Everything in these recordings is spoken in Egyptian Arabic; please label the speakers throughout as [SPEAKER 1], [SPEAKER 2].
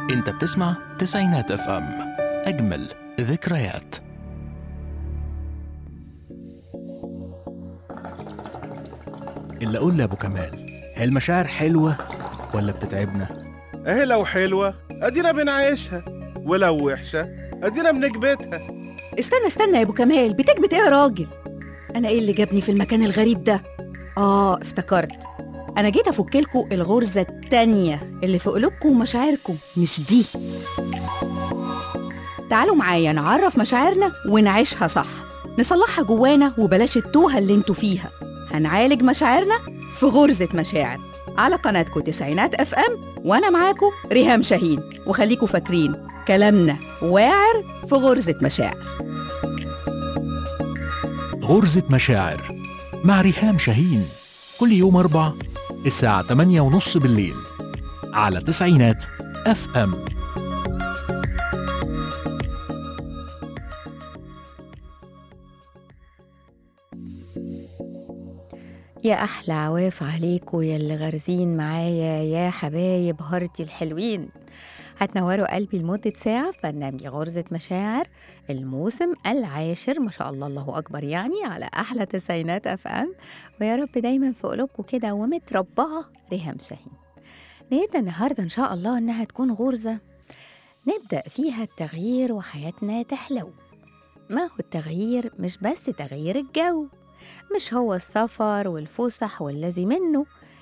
[SPEAKER 1] انت بتسمع تسعينات اف ام اجمل ذكريات
[SPEAKER 2] اللي اقول لابو كمال هي المشاعر حلوه ولا بتتعبنا
[SPEAKER 3] اهي لو حلوة ادينا بنعيشها ولو وحشة ادينا بنكبتها
[SPEAKER 4] استنى استنى يا ابو كمال بتكبت ايه يا راجل انا ايه اللي جابني في المكان الغريب ده اه افتكرت انا جيت افك لكم الغرزه التانية اللي في قلوبكم ومشاعركم مش دي تعالوا معايا نعرف مشاعرنا ونعيشها صح نصلحها جوانا وبلاش التوهه اللي انتوا فيها هنعالج مشاعرنا في غرزه مشاعر على قناتكم تسعينات اف ام وانا معاكم ريهام شاهين وخليكم فاكرين كلامنا واعر في غرزه مشاعر
[SPEAKER 2] غرزة مشاعر مع ريهام شاهين كل يوم أربع الساعة 8 ونص بالليل على تسعينات اف ام
[SPEAKER 4] يا أحلى عواف عليكم يا اللي غارزين معايا يا حبايب هارتي الحلوين هتنوروا قلبي لمدة ساعة في برنامج غرزة مشاعر الموسم العاشر ما شاء الله الله أكبر يعني على أحلى تسعينات أف أم ويا رب دايما في قلوبكم كده ومتربعة ريهام شاهين نيتنا النهاردة إن شاء الله إنها تكون غرزة نبدأ فيها التغيير وحياتنا تحلو ما هو التغيير مش بس تغيير الجو مش هو السفر والفسح والذي منه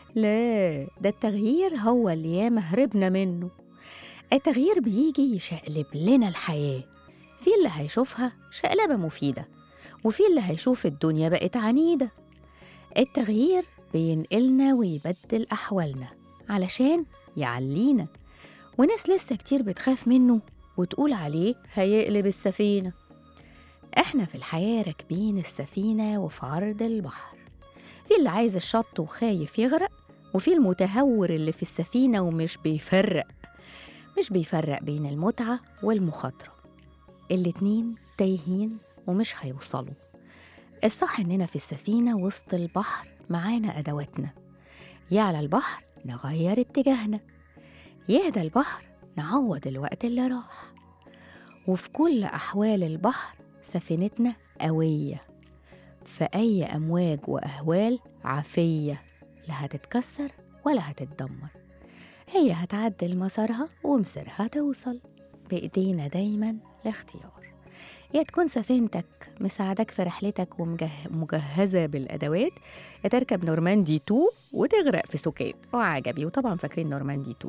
[SPEAKER 4] لا ده التغيير هو اللي ياما هربنا منه التغيير بيجي يشقلب لنا الحياة في اللي هيشوفها شقلبة مفيدة وفي اللي هيشوف الدنيا بقت عنيدة التغيير بينقلنا ويبدل أحوالنا علشان يعلينا وناس لسه كتير بتخاف منه وتقول عليه هيقلب السفينة احنا في الحياة راكبين السفينة وفي عرض البحر في اللي عايز الشط وخايف يغرق وفي المتهور اللي في السفينة ومش بيفرق مش بيفرق بين المتعة والمخاطرة الاتنين تايهين ومش هيوصلوا الصح إننا في السفينة وسط البحر معانا أدواتنا يعلى البحر نغير اتجاهنا يهدى البحر نعوض الوقت اللي راح وفي كل أحوال البحر سفينتنا قوية في أي أمواج وأهوال عافية لا هتتكسر ولا هتتدمر هي هتعدل مسارها ومصيرها توصل بإيدينا دايما الاختيار يا تكون سفينتك مساعدك في رحلتك ومجهزة بالأدوات يا تركب نورماندي 2 وتغرق في سكات وعجبي وطبعا فاكرين نورماندي 2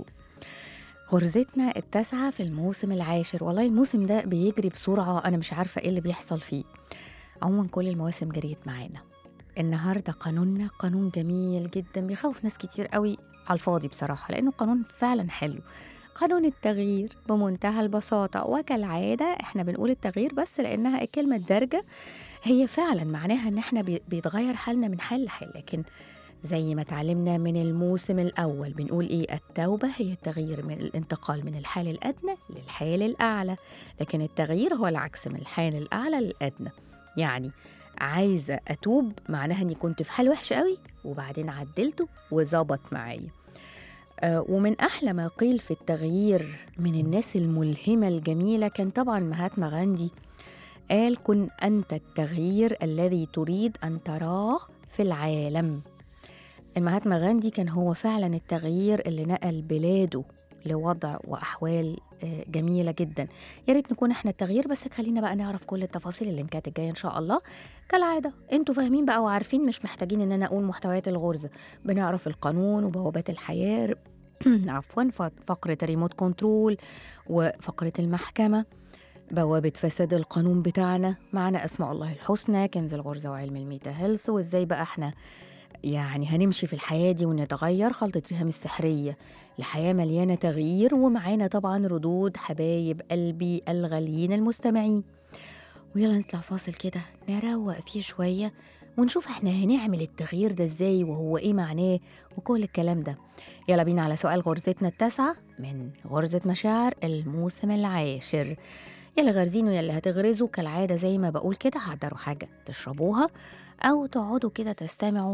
[SPEAKER 4] غرزتنا التاسعة في الموسم العاشر والله الموسم ده بيجري بسرعة أنا مش عارفة إيه اللي بيحصل فيه عموما كل المواسم جريت معانا النهاردة قانوننا قانون جميل جدا بيخوف ناس كتير قوي على الفاضي بصراحة لأنه قانون فعلا حلو قانون التغيير بمنتهى البساطة وكالعادة احنا بنقول التغيير بس لأنها الكلمة الدارجة هي فعلا معناها ان احنا بي- بيتغير حالنا من حال لحال لكن زي ما اتعلمنا من الموسم الأول بنقول إيه التوبة هي التغيير من الانتقال من الحال الأدنى للحال الأعلى لكن التغيير هو العكس من الحال الأعلى للأدنى يعني عايزة أتوب معناها إني كنت في حال وحش قوي وبعدين عدلته وظبط معايا آه، ومن أحلى ما قيل في التغيير من الناس الملهمة الجميلة كان طبعا مهاتما غاندي قال كن أنت التغيير الذي تريد أن تراه في العالم المهاتما غاندي كان هو فعلا التغيير اللي نقل بلاده لوضع وأحوال آه، جميلة جدا يا ريت نكون احنا التغيير بس خلينا بقى نعرف كل التفاصيل اللينكات الجاية إن شاء الله كالعادة انتوا فاهمين بقى وعارفين مش محتاجين ان انا اقول محتويات الغرزة بنعرف القانون وبوابات الحياة عفوا ف- فقرة الريموت كنترول وفقرة المحكمة بوابة فساد القانون بتاعنا معنا أسماء الله الحسنى كنز الغرزة وعلم الميتا هيلث وإزاي بقى إحنا يعني هنمشي في الحياة دي ونتغير خلطة ريهام السحرية لحياة مليانة تغيير ومعانا طبعا ردود حبايب قلبي الغاليين المستمعين ويلا نطلع فاصل كده نروق فيه شوية ونشوف احنا هنعمل التغيير ده ازاي وهو ايه معناه وكل الكلام ده يلا بينا على سؤال غرزتنا التاسعة من غرزة مشاعر الموسم العاشر يلا غارزين ويلا هتغرزوا كالعادة زي ما بقول كده حضروا حاجة تشربوها أو تقعدوا كده تستمعوا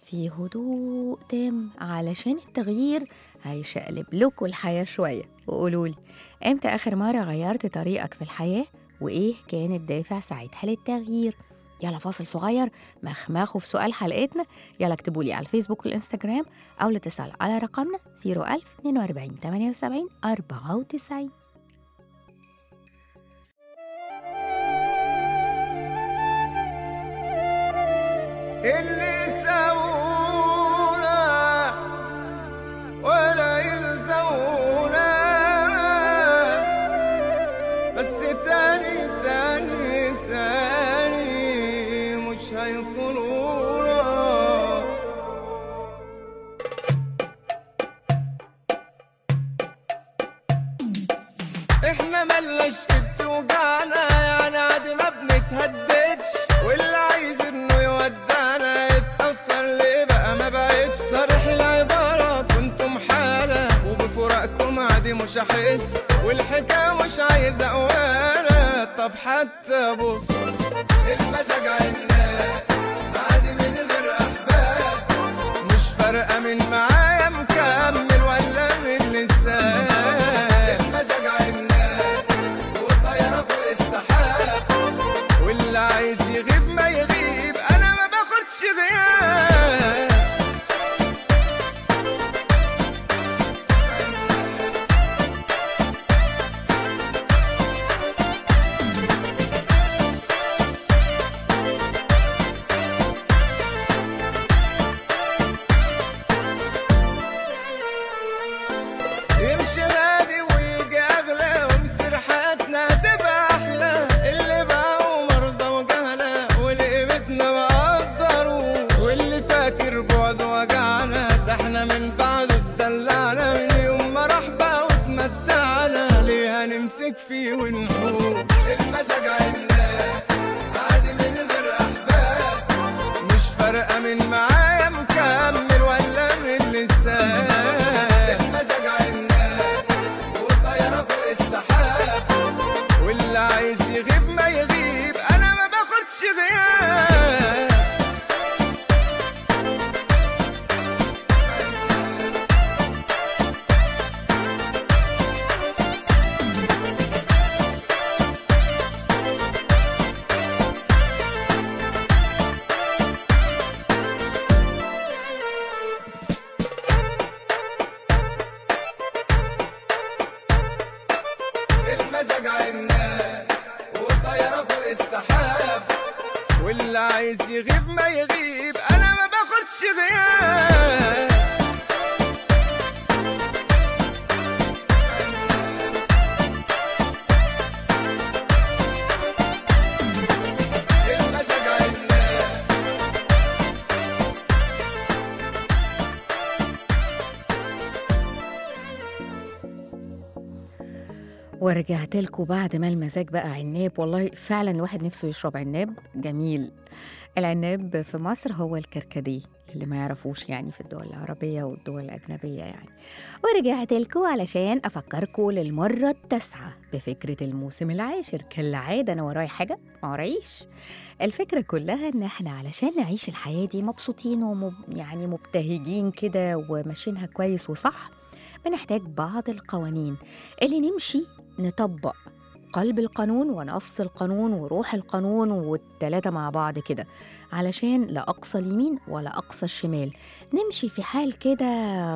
[SPEAKER 4] في هدوء تام علشان التغيير هيشقلب لكم الحياة شوية وقولولي امتى آخر مرة غيرت طريقك في الحياة وإيه كان الدافع ساعتها للتغيير يلا فاصل صغير مخمخوا في سؤال حلقتنا يلا اكتبوا لي على الفيسبوك والانستجرام أو الاتصال على رقمنا 01000 42 78 94
[SPEAKER 5] اللي يسوونا ولا يلزونا بس تاني تاني تاني مش هيطولونا احنا ملناش قد وجعنا يعني عادي ما بنتهددش واللي عايز انه يودعنا يتأخر ليه بقى ما بقتش صريح العبارة كنتم حالة وبفراقكم عادي مش هحس والحكاية مش عايزة قوالة طب حتى بص المزاج عناد عادي من غير أحباب مش فارقة من معايا مكمل ولا من لسه المزاج عناد وطايرة فوق السحاب واللي عايز يغيب ما يغيب أنا ما باخدش غياب يمشي غالي ويجي اغلى ومصير حياتنا تبقى احلى اللي باعوا مرضى وجهلة واللي ما قدروا واللي فاكر بعد وجعنا ده احنا من بعده اتدلعنا من يوم ما راح بقى واتمتعنا ليه هنمسك فيه ونقول المزاج عناد عادي من غير احباب مش فارقة من معايا مكمل ولا من لسه المزاج عناد وطايرة فوق السحاب واللي عايز يغيب ما يغيب أنا ما باخدش غياب المزاج عناد وطايرة فوق السحاب واللي عايز يغيب ما يغيب أنا ما باخدش غياب المزاج عناد
[SPEAKER 4] ورجعت لكم بعد ما المزاج بقى عناب والله فعلا الواحد نفسه يشرب عناب جميل العناب في مصر هو الكركديه اللي ما يعرفوش يعني في الدول العربية والدول الأجنبية يعني ورجعت لكم علشان أفكركم للمرة التاسعة بفكرة الموسم العاشر كالعادة أنا وراي حاجة ما ورايش الفكرة كلها إن إحنا علشان نعيش الحياة دي مبسوطين ومب يعني مبتهجين كده وماشيينها كويس وصح بنحتاج بعض القوانين اللي نمشي نطبق قلب القانون ونص القانون وروح القانون والتلاتة مع بعض كده علشان لا أقصى اليمين ولا أقصى الشمال نمشي في حال كده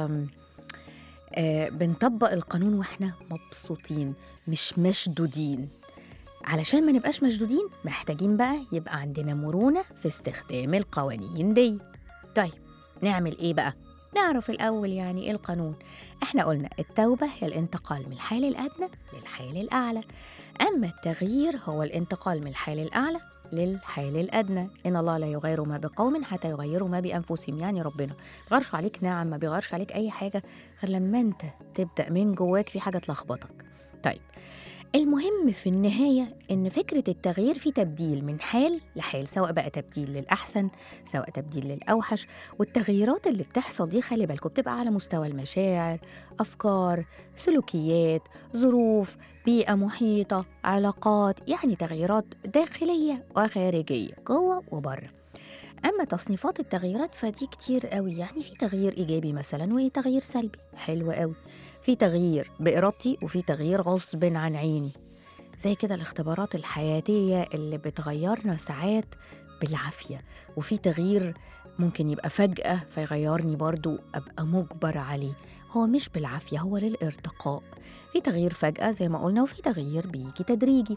[SPEAKER 4] آه بنطبق القانون واحنا مبسوطين مش مشدودين علشان ما نبقاش مشدودين محتاجين بقى يبقى عندنا مرونة في استخدام القوانين دي طيب نعمل ايه بقى؟ نعرف الأول يعني إيه القانون إحنا قلنا التوبة هي الانتقال من الحال الأدنى للحال الأعلى أما التغيير هو الانتقال من الحال الأعلى للحال الأدنى إن الله لا يغير ما بقوم حتى يغيروا ما بأنفسهم يعني ربنا بيغيرش عليك نعم ما بيغيرش عليك أي حاجة غير لما أنت تبدأ من جواك في حاجة تلخبطك طيب المهم في النهاية إن فكرة التغيير في تبديل من حال لحال سواء بقى تبديل للأحسن سواء تبديل للأوحش والتغييرات اللي بتحصل دي خلي بالكم بتبقى على مستوى المشاعر أفكار سلوكيات ظروف بيئة محيطة علاقات يعني تغييرات داخلية وخارجية جوه وبره أما تصنيفات التغييرات فدي كتير قوي يعني في تغيير إيجابي مثلا وتغيير سلبي حلو قوي في تغيير بإرادتي وفي تغيير غصب عن عيني زي كده الاختبارات الحياتية اللي بتغيرنا ساعات بالعافية وفي تغيير ممكن يبقى فجأة فيغيرني برضو أبقى مجبر عليه هو مش بالعافية هو للارتقاء في تغيير فجأة زي ما قلنا وفي تغيير بيجي تدريجي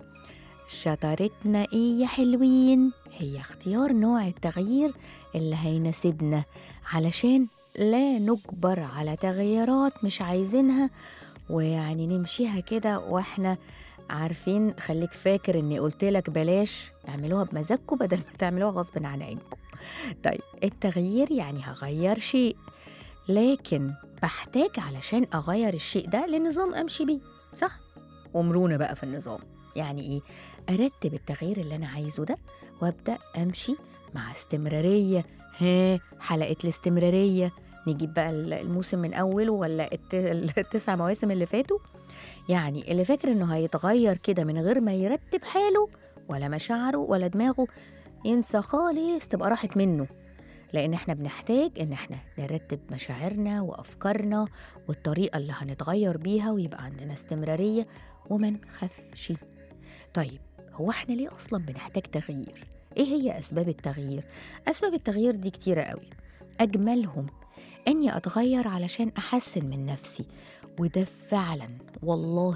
[SPEAKER 4] شطارتنا ايه يا حلوين هي اختيار نوع التغيير اللي هيناسبنا علشان لا نجبر على تغييرات مش عايزينها ويعني نمشيها كده واحنا عارفين خليك فاكر اني قلت لك بلاش اعملوها بمزاجكم بدل ما تعملوها غصب عن عينكم طيب التغيير يعني هغير شيء لكن بحتاج علشان اغير الشيء ده لنظام امشي بيه صح ومرونه بقى في النظام يعني ايه ارتب التغيير اللي انا عايزه ده وابدا امشي مع استمراريه ها حلقه الاستمراريه نجيب بقى الموسم من اوله ولا الت- التسع مواسم اللي فاتوا يعني اللي فاكر انه هيتغير كده من غير ما يرتب حاله ولا مشاعره ولا دماغه ينسى خالص تبقى راحت منه لان احنا بنحتاج ان احنا نرتب مشاعرنا وافكارنا والطريقه اللي هنتغير بيها ويبقى عندنا استمراريه وما نخافش طيب هو احنا ليه اصلا بنحتاج تغيير ايه هي اسباب التغيير اسباب التغيير دي كتيره قوي اجملهم اني اتغير علشان احسن من نفسي وده فعلا والله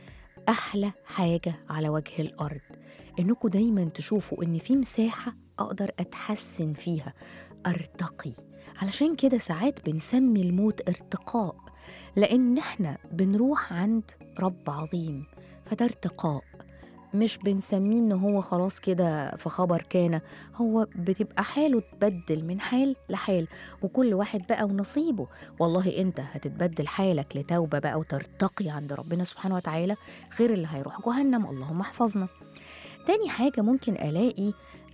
[SPEAKER 4] احلى حاجه على وجه الارض انكم دايما تشوفوا ان في مساحه اقدر اتحسن فيها ارتقي علشان كده ساعات بنسمي الموت ارتقاء لان احنا بنروح عند رب عظيم فده ارتقاء مش بنسميه ان هو خلاص كده في خبر كان هو بتبقى حاله تبدل من حال لحال وكل واحد بقى ونصيبه والله انت هتتبدل حالك لتوبه بقى وترتقي عند ربنا سبحانه وتعالى غير اللي هيروح جهنم اللهم احفظنا تاني حاجه ممكن الاقي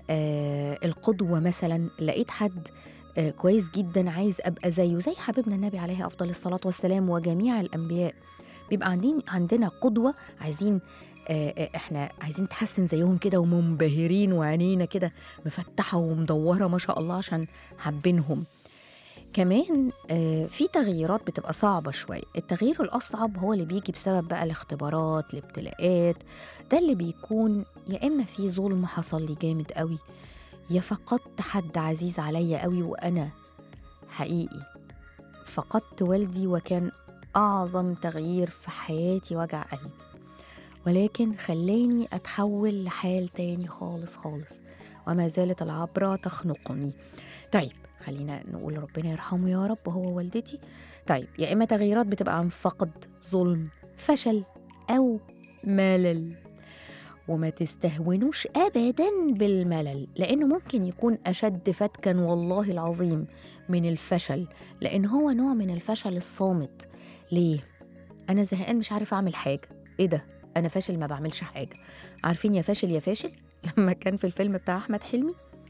[SPEAKER 4] آه القدوه مثلا لقيت حد آه كويس جدا عايز ابقى زيه زي حبيبنا النبي عليه افضل الصلاه والسلام وجميع الانبياء بيبقى عندين عندنا قدوه عايزين آه، آه، احنا عايزين نتحسن زيهم كده ومنبهرين وعينينا كده مفتحه ومدوره ما شاء الله عشان حابينهم كمان آه، في تغييرات بتبقى صعبة شوية التغيير الأصعب هو اللي بيجي بسبب بقى الاختبارات الابتلاءات ده اللي بيكون يا إما في ظلم حصل لي جامد قوي يا فقدت حد عزيز عليا قوي وأنا حقيقي فقدت والدي وكان أعظم تغيير في حياتي وجع قلبي ولكن خلاني أتحول لحال تاني خالص خالص وما زالت العبرة تخنقني طيب خلينا نقول ربنا يرحمه يا رب وهو والدتي طيب يا إما تغييرات بتبقى عن فقد ظلم فشل أو ملل وما تستهونوش أبدا بالملل لأنه ممكن يكون أشد فتكا والله العظيم من الفشل لأن هو نوع من الفشل الصامت ليه؟ أنا زهقان مش عارف أعمل حاجة إيه ده؟ أنا فاشل ما بعملش حاجة عارفين يا فاشل يا فاشل لما كان في الفيلم بتاع أحمد حلمي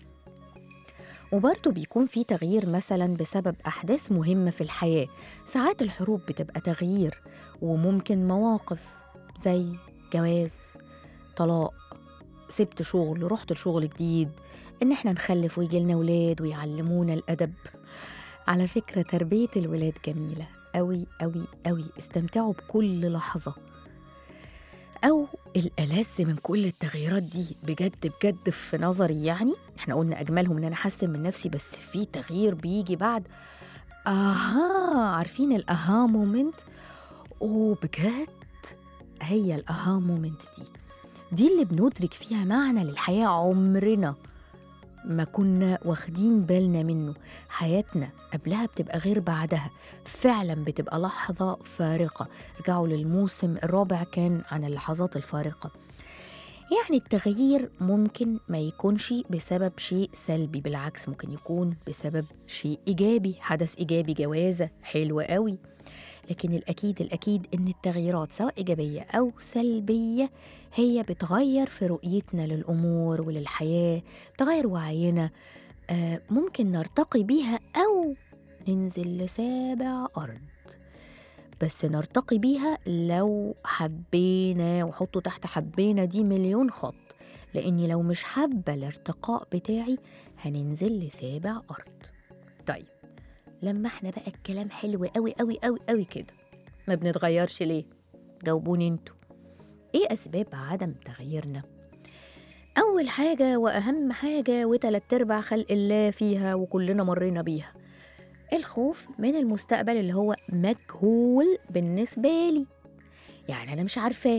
[SPEAKER 4] وبرضه بيكون في تغيير مثلا بسبب أحداث مهمة في الحياة ساعات الحروب بتبقى تغيير وممكن مواقف زي جواز طلاق سبت شغل رحت لشغل جديد ان احنا نخلف ويجي لنا ولاد ويعلمونا الادب على فكره تربيه الولاد جميله قوي قوي قوي استمتعوا بكل لحظه او الالذ من كل التغييرات دي بجد بجد في نظري يعني احنا قلنا اجملهم ان انا احسن من نفسي بس في تغيير بيجي بعد اها عارفين الاها مومنت اوه بجد هي الاها مومنت دي دي اللي بندرك فيها معنى للحياة عمرنا ما كنا واخدين بالنا منه حياتنا قبلها بتبقى غير بعدها فعلا بتبقى لحظة فارقة رجعوا للموسم الرابع كان عن اللحظات الفارقة يعني التغيير ممكن ما يكونش بسبب شيء سلبي بالعكس ممكن يكون بسبب شيء إيجابي حدث إيجابي جوازة حلوة قوي لكن الأكيد الأكيد إن التغييرات سواء إيجابية أو سلبية هي بتغير في رؤيتنا للأمور وللحياة بتغير وعينا آه ممكن نرتقي بيها أو ننزل لسابع أرض بس نرتقي بيها لو حبينا وحطوا تحت حبينا دي مليون خط لاني لو مش حابه الارتقاء بتاعي هننزل لسابع ارض طيب لما احنا بقى الكلام حلو قوي قوي قوي قوي كده ما بنتغيرش ليه جاوبوني انتوا ايه اسباب عدم تغييرنا اول حاجه واهم حاجه وتلات ارباع خلق الله فيها وكلنا مرينا بيها الخوف من المستقبل اللي هو مجهول بالنسبه لي يعني انا مش عارفاه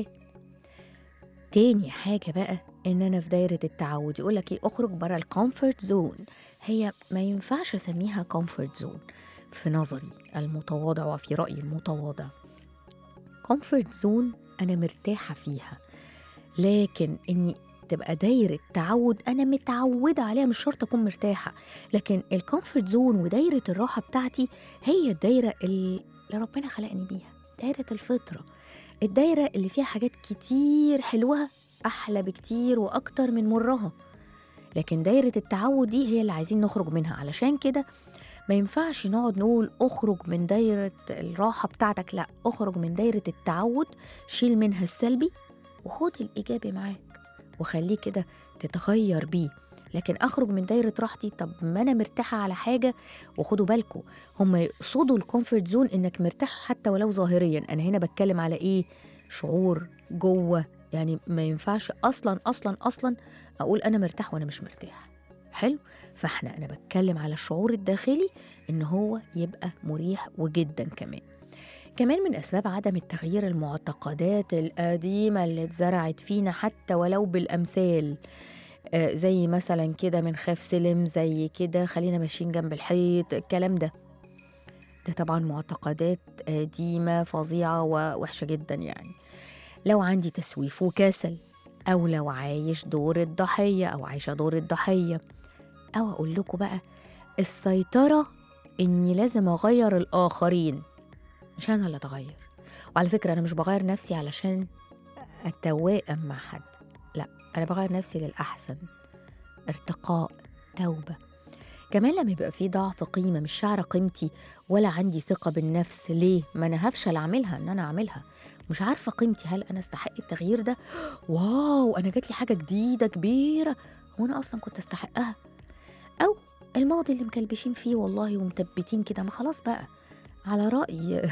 [SPEAKER 4] تاني حاجه بقى ان انا في دايره التعود يقول لك ايه اخرج بره الكومفورت زون هي ما ينفعش اسميها كومفورت زون في نظري المتواضع وفي رايي المتواضع كومفورت زون انا مرتاحه فيها لكن اني تبقى دايرة تعود أنا متعودة عليها مش شرط أكون مرتاحة لكن الكومفورت زون ودايرة الراحة بتاعتي هي الدايرة اللي ربنا خلقني بيها دايرة الفطرة الدايرة اللي فيها حاجات كتير حلوها أحلى بكتير وأكتر من مرها لكن دايرة التعود دي هي اللي عايزين نخرج منها علشان كده ما ينفعش نقعد نقول اخرج من دايرة الراحة بتاعتك لا اخرج من دايرة التعود شيل منها السلبي وخد الإيجابي معاك وخليه كده تتغير بيه لكن اخرج من دايره راحتي طب ما انا مرتاحه على حاجه وخدوا بالكم هم يقصدوا الكومفورت زون انك مرتاح حتى ولو ظاهريا انا هنا بتكلم على ايه شعور جوه يعني ما ينفعش اصلا اصلا اصلا اقول انا مرتاح وانا مش مرتاح حلو فاحنا انا بتكلم على الشعور الداخلي ان هو يبقى مريح وجدا كمان كمان من أسباب عدم التغيير المعتقدات القديمة اللي اتزرعت فينا حتى ولو بالأمثال آه زي مثلا كده من خاف سلم زي كده خلينا ماشيين جنب الحيط الكلام ده ده طبعا معتقدات قديمة فظيعة ووحشة جدا يعني لو عندي تسويف وكسل أو لو عايش دور الضحية أو عايشة دور الضحية أو أقول لكم بقى السيطرة إني لازم أغير الآخرين مش انا اللي اتغير وعلى فكره انا مش بغير نفسي علشان اتوائم مع حد لا انا بغير نفسي للاحسن ارتقاء توبه كمان لما يبقى في ضعف قيمه مش شعره قيمتي ولا عندي ثقه بالنفس ليه ما انا هفشل اعملها ان انا اعملها مش عارفه قيمتي هل انا استحق التغيير ده واو انا جات لي حاجه جديده كبيره هو انا اصلا كنت استحقها او الماضي اللي مكلبشين فيه والله ومثبتين كده ما خلاص بقى على رأي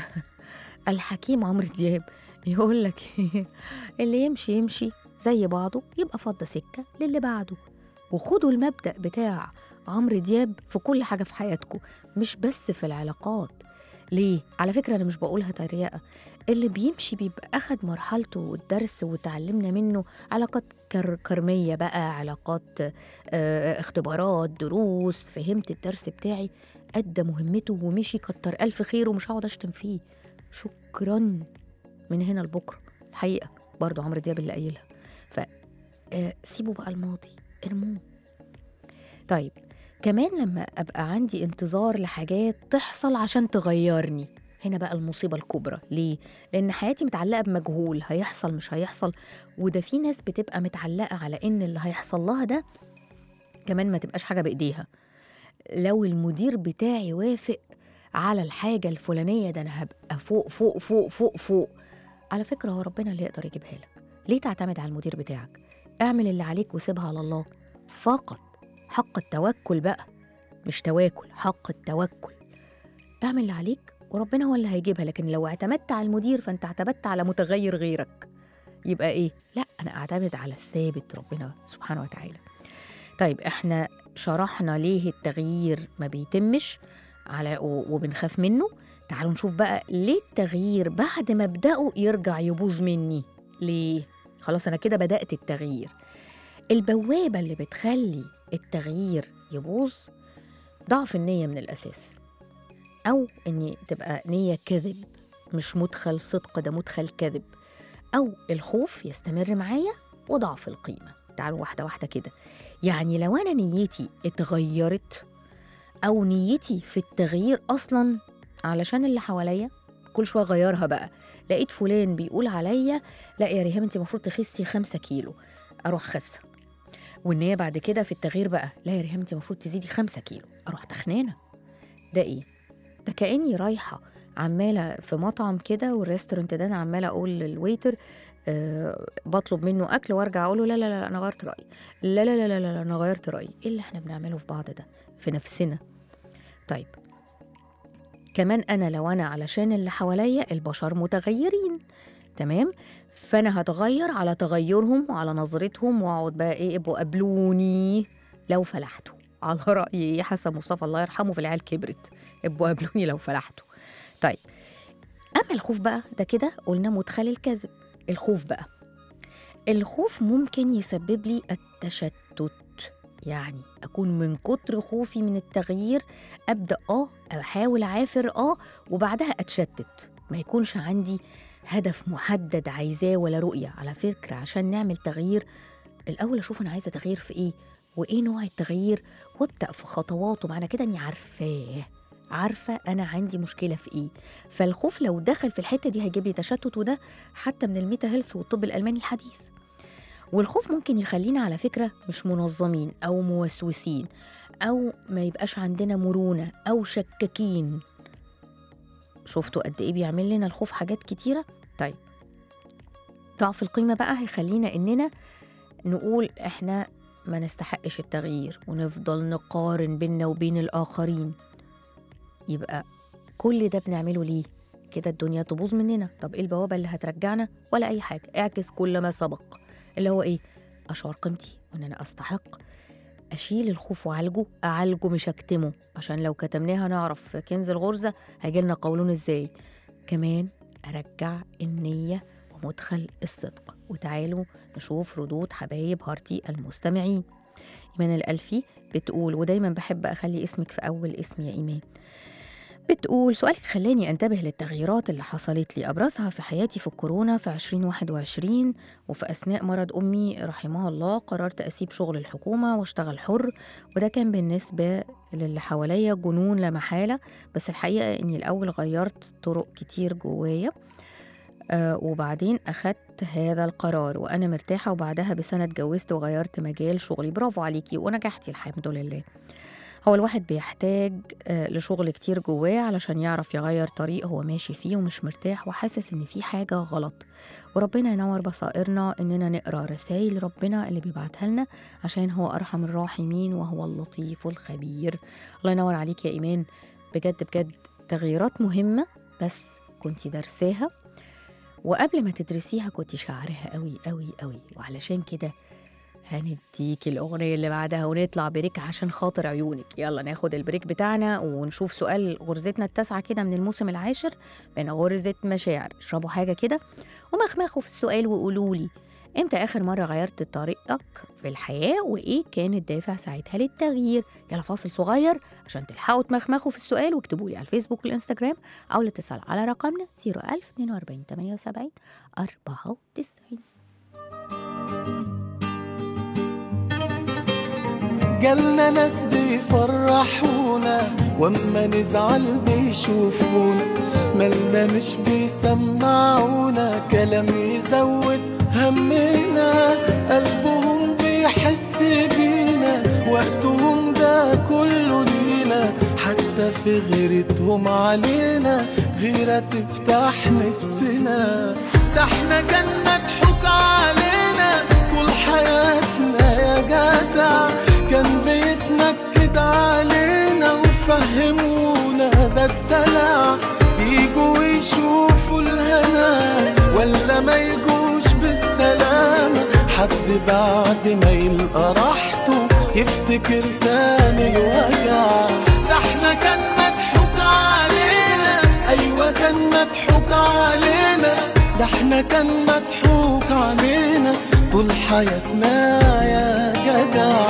[SPEAKER 4] الحكيم عمرو دياب يقول لك اللي يمشي يمشي زي بعضه يبقى فضى سكة للي بعده وخدوا المبدأ بتاع عمرو دياب في كل حاجة في حياتكم مش بس في العلاقات ليه؟ على فكرة أنا مش بقولها تريقة اللي بيمشي بيبقى أخد مرحلته والدرس وتعلمنا منه علاقات كر كرمية بقى علاقات اه اختبارات دروس فهمت الدرس بتاعي أدى مهمته ومشي كتر ألف خير ومش هقعد أشتم فيه شكرا من هنا لبكرة الحقيقة برضو عمرو دياب اللي قايلها ف آه سيبوا بقى الماضي ارموه طيب كمان لما أبقى عندي انتظار لحاجات تحصل عشان تغيرني هنا بقى المصيبة الكبرى ليه؟ لأن حياتي متعلقة بمجهول هيحصل مش هيحصل وده في ناس بتبقى متعلقة على إن اللي هيحصل لها ده كمان ما تبقاش حاجة بإيديها لو المدير بتاعي وافق على الحاجة الفلانية ده أنا هبقى فوق فوق فوق فوق فوق على فكرة هو ربنا اللي يقدر يجيبها لك ليه تعتمد على المدير بتاعك اعمل اللي عليك وسيبها على الله فقط حق التوكل بقى مش تواكل حق التوكل اعمل اللي عليك وربنا هو اللي هيجيبها لكن لو اعتمدت على المدير فانت اعتمدت على متغير غيرك يبقى ايه لا انا اعتمد على الثابت ربنا سبحانه وتعالى طيب احنا شرحنا ليه التغيير ما بيتمش على وبنخاف منه تعالوا نشوف بقى ليه التغيير بعد ما ابداه يرجع يبوظ مني ليه خلاص انا كده بدات التغيير البوابه اللي بتخلي التغيير يبوظ ضعف النيه من الاساس او ان تبقى نيه كذب مش مدخل صدق ده مدخل كذب او الخوف يستمر معايا وضعف القيمه تعالوا واحده واحده كده يعني لو انا نيتي اتغيرت او نيتي في التغيير اصلا علشان اللي حواليا كل شويه اغيرها بقى لقيت فلان بيقول عليا لا يا ريهام انت المفروض تخسي خمسة كيلو اروح خاسه والنية بعد كده في التغيير بقى لا يا ريهام انت المفروض تزيدي خمسة كيلو اروح تخنانه ده ايه ده كاني رايحه عماله في مطعم كده والريستورانت ده انا عماله اقول للويتر أه بطلب منه اكل وارجع اقول له لا لا لا انا غيرت رايي لا لا لا لا, لا انا غيرت رايي ايه اللي احنا بنعمله في بعض ده في نفسنا طيب كمان انا لو انا علشان اللي حواليا البشر متغيرين تمام فانا هتغير على تغيرهم وعلى نظرتهم واقعد بقى ايه ابقوا قابلوني لو فلحتوا على راي حسن مصطفى الله يرحمه في العيال كبرت ابقوا قابلوني لو فلحتوا طيب اما الخوف بقى ده كده قلنا مدخل الكذب الخوف بقى الخوف ممكن يسبب لي التشتت يعني اكون من كتر خوفي من التغيير ابدا اه احاول اعافر اه وبعدها اتشتت ما يكونش عندي هدف محدد عايزاه ولا رؤيه على فكره عشان نعمل تغيير الاول اشوف انا عايزه تغيير في ايه وايه نوع التغيير وابدا في خطواته معنى كده اني عارفاه عارفه انا عندي مشكله في ايه فالخوف لو دخل في الحته دي هيجيب لي تشتت وده حتى من الميتا هيلث والطب الالماني الحديث والخوف ممكن يخلينا على فكره مش منظمين او موسوسين او ما يبقاش عندنا مرونه او شكاكين شفتوا قد ايه بيعمل لنا الخوف حاجات كتيره طيب ضعف القيمه بقى هيخلينا اننا نقول احنا ما نستحقش التغيير ونفضل نقارن بيننا وبين الاخرين يبقى كل ده بنعمله ليه كده الدنيا تبوظ مننا طب ايه البوابه اللي هترجعنا ولا اي حاجه اعكس كل ما سبق اللي هو ايه اشعر قيمتي وان انا استحق اشيل الخوف واعالجه اعالجه مش اكتمه عشان لو كتمناها نعرف كنز الغرزه هيجيلنا قولون ازاي كمان ارجع النيه ومدخل الصدق وتعالوا نشوف ردود حبايب هارتي المستمعين إيمان الألفي بتقول ودايما بحب أخلي اسمك في أول اسم يا إيمان بتقول سؤالك خلاني أنتبه للتغييرات اللي حصلت لي أبرزها في حياتي في الكورونا في 2021 وفي أثناء مرض أمي رحمها الله قررت أسيب شغل الحكومة واشتغل حر وده كان بالنسبة للي حواليا جنون لا محالة بس الحقيقة إني الأول غيرت طرق كتير جوايا آه وبعدين أخدت هذا القرار وأنا مرتاحة وبعدها بسنة اتجوزت وغيرت مجال شغلي برافو عليكي ونجحتي الحمد لله هو الواحد بيحتاج آه لشغل كتير جواه علشان يعرف يغير طريق هو ماشي فيه ومش مرتاح وحاسس إن في حاجة غلط وربنا ينور بصائرنا إننا نقرأ رسائل ربنا اللي بيبعتها لنا عشان هو أرحم الراحمين وهو اللطيف الخبير الله ينور عليك يا إيمان بجد بجد تغييرات مهمة بس كنتي درساها وقبل ما تدرسيها كنت شاعرها قوي قوي قوي وعلشان كده هنديك الأغنية اللي بعدها ونطلع بريك عشان خاطر عيونك يلا ناخد البريك بتاعنا ونشوف سؤال غرزتنا التاسعة كده من الموسم العاشر من غرزة مشاعر اشربوا حاجة كده ومخمخوا في السؤال وقولوا لي امتى اخر مرة غيرت طريقك في الحياة وايه كان الدافع ساعتها للتغيير يلا فاصل صغير عشان تلحقوا تمخمخوا في السؤال واكتبوا لي على الفيسبوك والانستجرام او الاتصال على رقمنا 01042 78 94
[SPEAKER 5] جالنا ناس بيفرحونا واما نزعل بيشوفونا مالنا مش بيسمعونا كلام يزود همنا قلبهم بيحس بينا وقتهم ده كله لينا حتى في غيرتهم علينا غيرة تفتح نفسنا ده احنا كان مضحوك علينا طول حياتنا يا جدع كان بيتنكد علينا وفهمونا ده الدلع يجوا يشوفوا الهنا ولا ما يجوش بالسلامة حد بعد ما يلقى راحته يفتكر تاني الوجع ده احنا كان مضحوك علينا ايوه كان مضحوك علينا ده احنا كان مضحوك علينا طول حياتنا يا جدع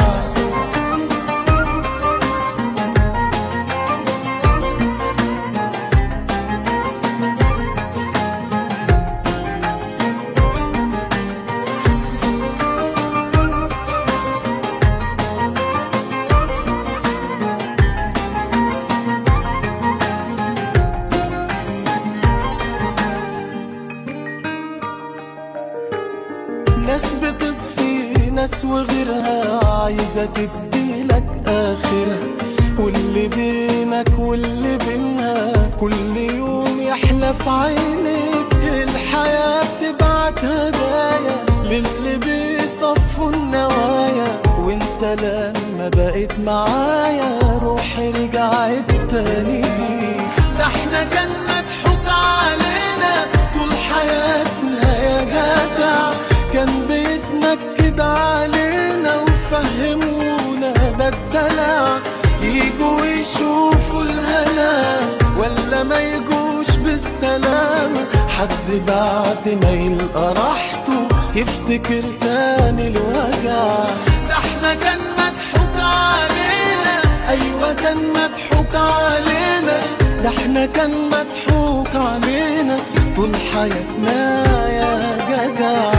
[SPEAKER 5] ناس بتطفي ناس وغيرها عايزة تديلك آخرها واللي بينك واللي بينها كل يوم يحلى في عينيك الحياة بتبقى تبعت هدايا للي بيصفوا النوايا وانت لما بقيت معايا روحي رجعت تاني ليك ده احنا كان مضحوك علينا طول حياتنا يا جدع كان بيتنكد علينا وفهمونا ده الدلع يجوا يشوفوا الهنا ولا ما يجوش بالسلامة حد بعد ما يلقى راحته يفتكر تاني الوجع ده احنا كان مضحوك علينا ايوه كان مضحوك علينا ده احنا كان مضحوك علينا طول حياتنا يا جدع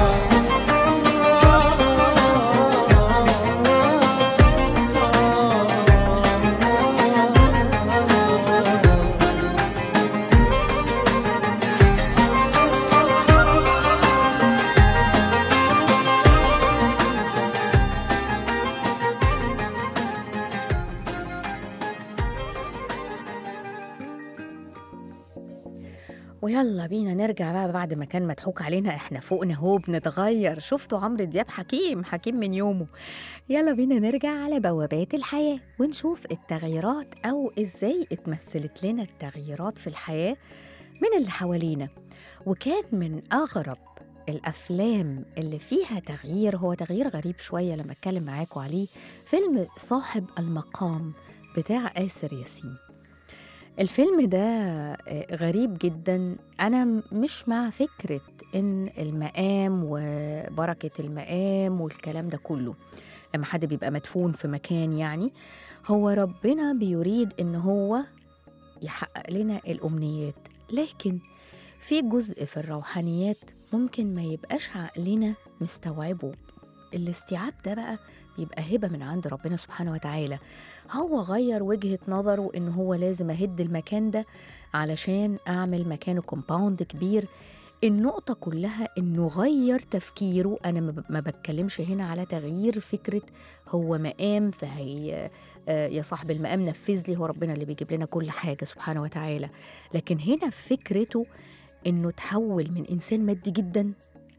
[SPEAKER 4] ويلا بينا نرجع بقى بعد ما كان مضحوك علينا احنا فوقنا هو بنتغير شفتوا عمرو دياب حكيم حكيم من يومه يلا بينا نرجع على بوابات الحياة ونشوف التغييرات أو إزاي اتمثلت لنا التغييرات في الحياة من اللي حوالينا وكان من أغرب الأفلام اللي فيها تغيير هو تغيير غريب شوية لما أتكلم معاكم عليه فيلم صاحب المقام بتاع آسر ياسين الفيلم ده آه، غريب جدا أنا م- مش مع فكرة إن المقام وبركة المقام والكلام ده كله لما حد بيبقى مدفون في مكان يعني هو ربنا بيريد إن هو يحقق لنا الأمنيات لكن في جزء في الروحانيات ممكن ما يبقاش عقلنا مستوعبه الاستيعاب ده بقى بيبقى هبة من عند ربنا سبحانه وتعالى هو غير وجهة نظره إن هو لازم أهد المكان ده علشان أعمل مكانه كومباوند كبير النقطة كلها إنه غير تفكيره أنا ما ب- ما بتكلمش هنا على تغيير فكرة هو مقام فهي آه، يا صاحب المقام نفذ لي هو ربنا اللي بيجيب لنا كل حاجة سبحانه وتعالى لكن هنا فكرته إنه تحول من إنسان مادي جدا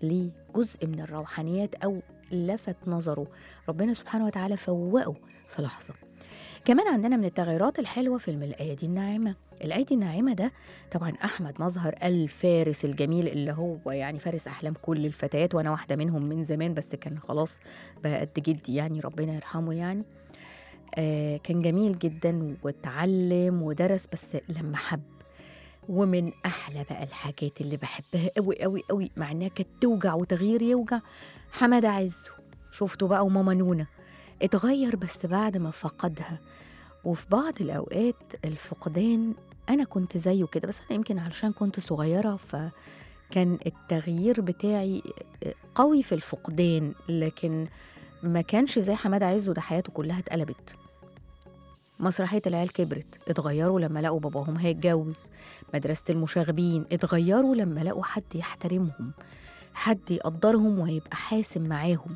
[SPEAKER 4] لجزء من الروحانيات أو لفت نظره ربنا سبحانه وتعالى فوقه في لحظة كمان عندنا من التغيرات الحلوة فيلم الأيادي الناعمة الأيدي الناعمة ده طبعا أحمد مظهر الفارس الجميل اللي هو يعني فارس أحلام كل الفتيات وأنا واحدة منهم من زمان بس كان خلاص بقى قد جدي يعني ربنا يرحمه يعني آه كان جميل جدا واتعلم ودرس بس لما حب ومن احلى بقى الحاجات اللي بحبها قوي قوي قوي مع انها كانت توجع وتغيير يوجع حماده عزه شفته بقى وماما نونا اتغير بس بعد ما فقدها وفي بعض الاوقات الفقدان انا كنت زيه كده بس انا يمكن علشان كنت صغيره فكان التغيير بتاعي قوي في الفقدان لكن ما كانش زي حماده عزه ده حياته كلها اتقلبت مسرحية العيال كبرت اتغيروا لما لقوا باباهم هيتجوز مدرسة المشاغبين اتغيروا لما لقوا حد يحترمهم حد يقدرهم ويبقى حاسم معاهم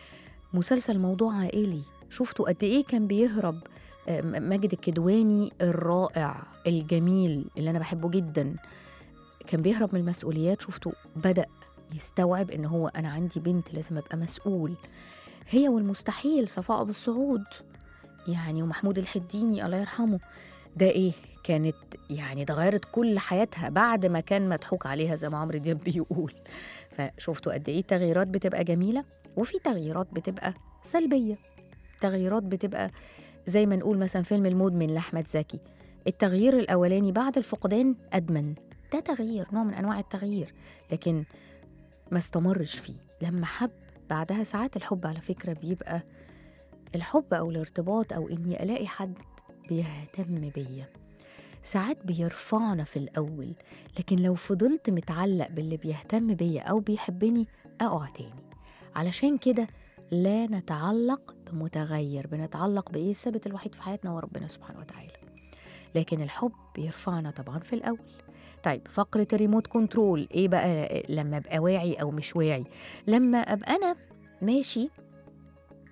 [SPEAKER 4] مسلسل موضوع عائلي شفتوا قد ايه كان بيهرب آه، م- ماجد الكدواني الرائع الجميل اللي انا بحبه جدا كان بيهرب من المسؤوليات شفتوا بدأ يستوعب ان هو انا عندي بنت لازم ابقى مسؤول هي والمستحيل صفاء ابو السعود يعني ومحمود الحديني الله يرحمه ده ايه كانت يعني اتغيرت كل حياتها بعد ما كان مضحوك عليها زي ما عمرو دياب بيقول فشفتوا قد ايه تغييرات بتبقى جميله وفي تغييرات بتبقى سلبيه تغييرات بتبقى زي ما نقول مثلا فيلم المدمن لاحمد زكي التغيير الاولاني بعد الفقدان ادمن ده تغيير نوع من انواع التغيير لكن ما استمرش فيه لما حب بعدها ساعات الحب على فكره بيبقى الحب او الارتباط او اني الاقي حد بيهتم بيا ساعات بيرفعنا في الاول لكن لو فضلت متعلق باللي بيهتم بيا او بيحبني اقع تاني علشان كده لا نتعلق بمتغير بنتعلق بايه الثابت الوحيد في حياتنا هو ربنا سبحانه وتعالى لكن الحب بيرفعنا طبعا في الاول طيب فقرة الريموت كنترول ايه بقى لما ابقى واعي او مش واعي لما ابقى انا ماشي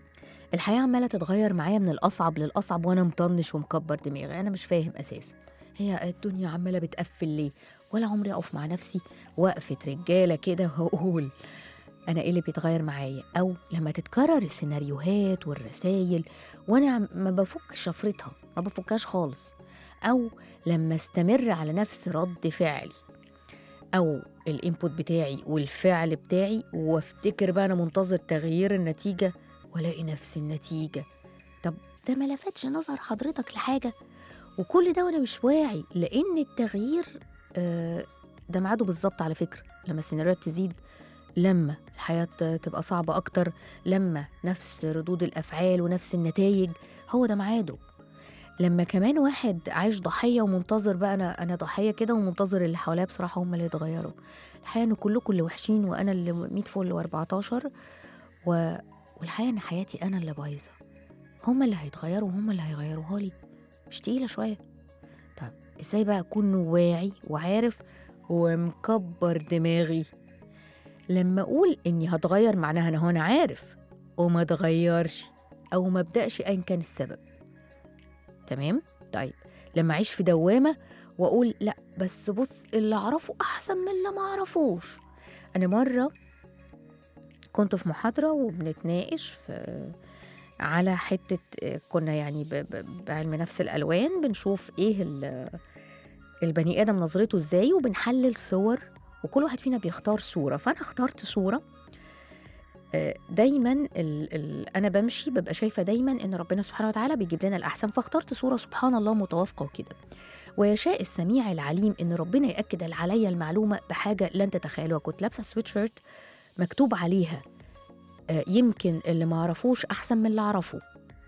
[SPEAKER 4] الحياة عمالة تتغير معايا من الأصعب للأصعب وأنا مطنش ومكبر دماغي أنا مش فاهم أساسا هي الدنيا عمالة بتقفل ليه ولا عمري أقف مع نفسي وقفة رجالة كده وأقول أنا إيه اللي بيتغير معايا أو لما تتكرر السيناريوهات والرسايل وأنا عم- ما بفكش شفرتها ما بفكهاش خالص أو لما استمر على نفس رد فعلي او الانبوت بتاعي والفعل بتاعي وافتكر بقى انا منتظر تغيير النتيجه والاقي نفس النتيجه طب ده ما لفتش نظر حضرتك لحاجه وكل ده وانا مش واعي لان التغيير آه، ده ميعاده بالظبط على فكره لما السيناريوهات تزيد لما الحياه ت- تبقى صعبه اكتر لما نفس ردود الافعال ونفس النتائج هو ده ميعاده لما كمان واحد عايش ضحيه ومنتظر بقى انا انا ضحيه كده ومنتظر اللي حواليا بصراحه هم اللي يتغيروا الحقيقه ان كلكم اللي وحشين وانا اللي 100 فل و14 و... والحقيقه ان حياتي انا اللي بايظه هم اللي هيتغيروا وهم اللي هيغيروها لي مش تقيله شويه طب ازاي بقى اكون واعي وعارف ومكبر دماغي لما اقول اني هتغير معناها انا هو انا عارف وما اتغيرش او ما ابداش ايا كان السبب تمام طيب لما اعيش في دوامه واقول لا بس بص اللي اعرفه احسن من اللي ما اعرفوش انا مره كنت في محاضره وبنتناقش في على حته كنا يعني ب- ب- بعلم نفس الالوان بنشوف ايه ال- البني ادم نظرته ازاي وبنحلل صور وكل واحد فينا بيختار صوره فانا اخترت صوره آه، دايما ال ال انا بمشي ببقى شايفه دايما ان ربنا سبحانه وتعالى بيجيب لنا الاحسن فاخترت صوره سبحان الله متوافقه وكده ويشاء السميع العليم ان ربنا ياكد عليا المعلومه بحاجه لن تتخيلوها كنت لابسه سويت شيرت مكتوب عليها آه، يمكن اللي ما عرفوش احسن من اللي عرفوا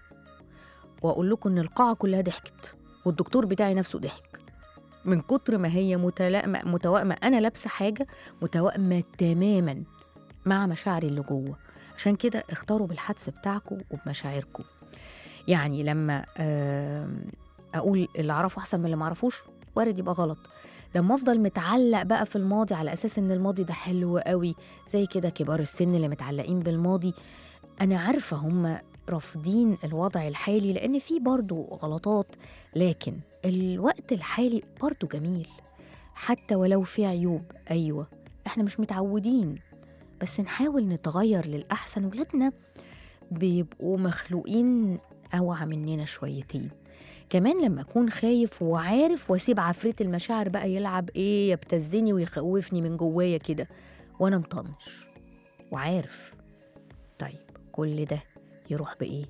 [SPEAKER 4] واقول لكم ان القاعه كلها ضحكت والدكتور بتاعي نفسه ضحك من كتر ما هي متلائمه متوائمه انا لابسه حاجه متوائمه تماما مع مشاعري اللي جوه عشان كده اختاروا بالحدس بتاعكم وبمشاعركم يعني لما آم، اقول اللي اعرفه احسن من اللي ما اعرفوش وارد يبقى غلط لما افضل متعلق بقى في الماضي على اساس ان الماضي ده حلو قوي زي كده كبار السن اللي متعلقين بالماضي انا عارفه هم رافضين الوضع الحالي لان في برضو غلطات لكن الوقت الحالي برضو جميل حتى ولو في عيوب ايوه احنا مش متعودين بس نحاول نتغير للأحسن ولادنا بيبقوا مخلوقين أوعى مننا شويتين كمان لما أكون خايف وعارف وأسيب عفريت المشاعر بقى يلعب إيه يبتزني ويخوفني من جوايا كده وأنا مطنش وعارف طيب كل ده يروح بإيه؟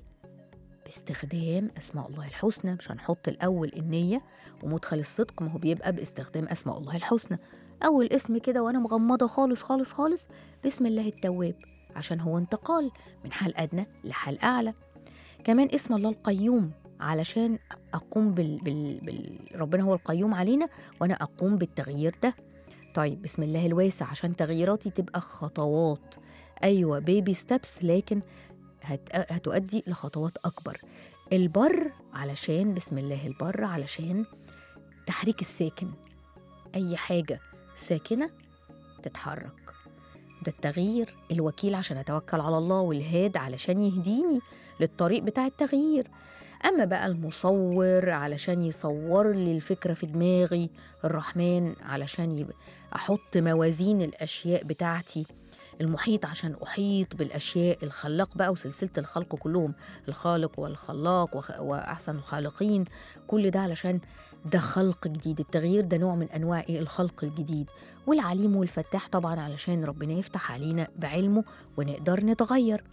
[SPEAKER 4] باستخدام أسماء الله الحسنى مش هنحط الأول النية ومدخل الصدق ما هو بيبقى باستخدام أسماء الله الحسنى أول اسم كده وأنا مغمضة خالص خالص خالص بسم الله التواب عشان هو انتقال من حال أدنى لحال أعلى كمان اسم الله القيوم علشان أقوم بال... بال... بال... ربنا هو القيوم علينا وأنا أقوم بالتغيير ده طيب بسم الله الواسع عشان تغييراتي تبقى خطوات أيوة بيبي ستابس لكن هت... هتؤدي لخطوات أكبر البر علشان بسم الله البر علشان تحريك الساكن أي حاجة ساكنة تتحرك ده التغيير الوكيل عشان أتوكل على الله والهاد علشان يهديني للطريق بتاع التغيير أما بقى المصور علشان يصور لي الفكرة في دماغي الرحمن علشان يبقى أحط موازين الأشياء بتاعتي المحيط عشان أحيط بالأشياء الخلاق بقى وسلسلة الخلق كلهم الخالق والخلاق وخ- وأحسن الخالقين كل ده علشان ده خلق جديد التغيير ده نوع من أنواع إيه الخلق الجديد والعليم والفتاح طبعا علشان ربنا يفتح علينا بعلمه ونقدر نتغير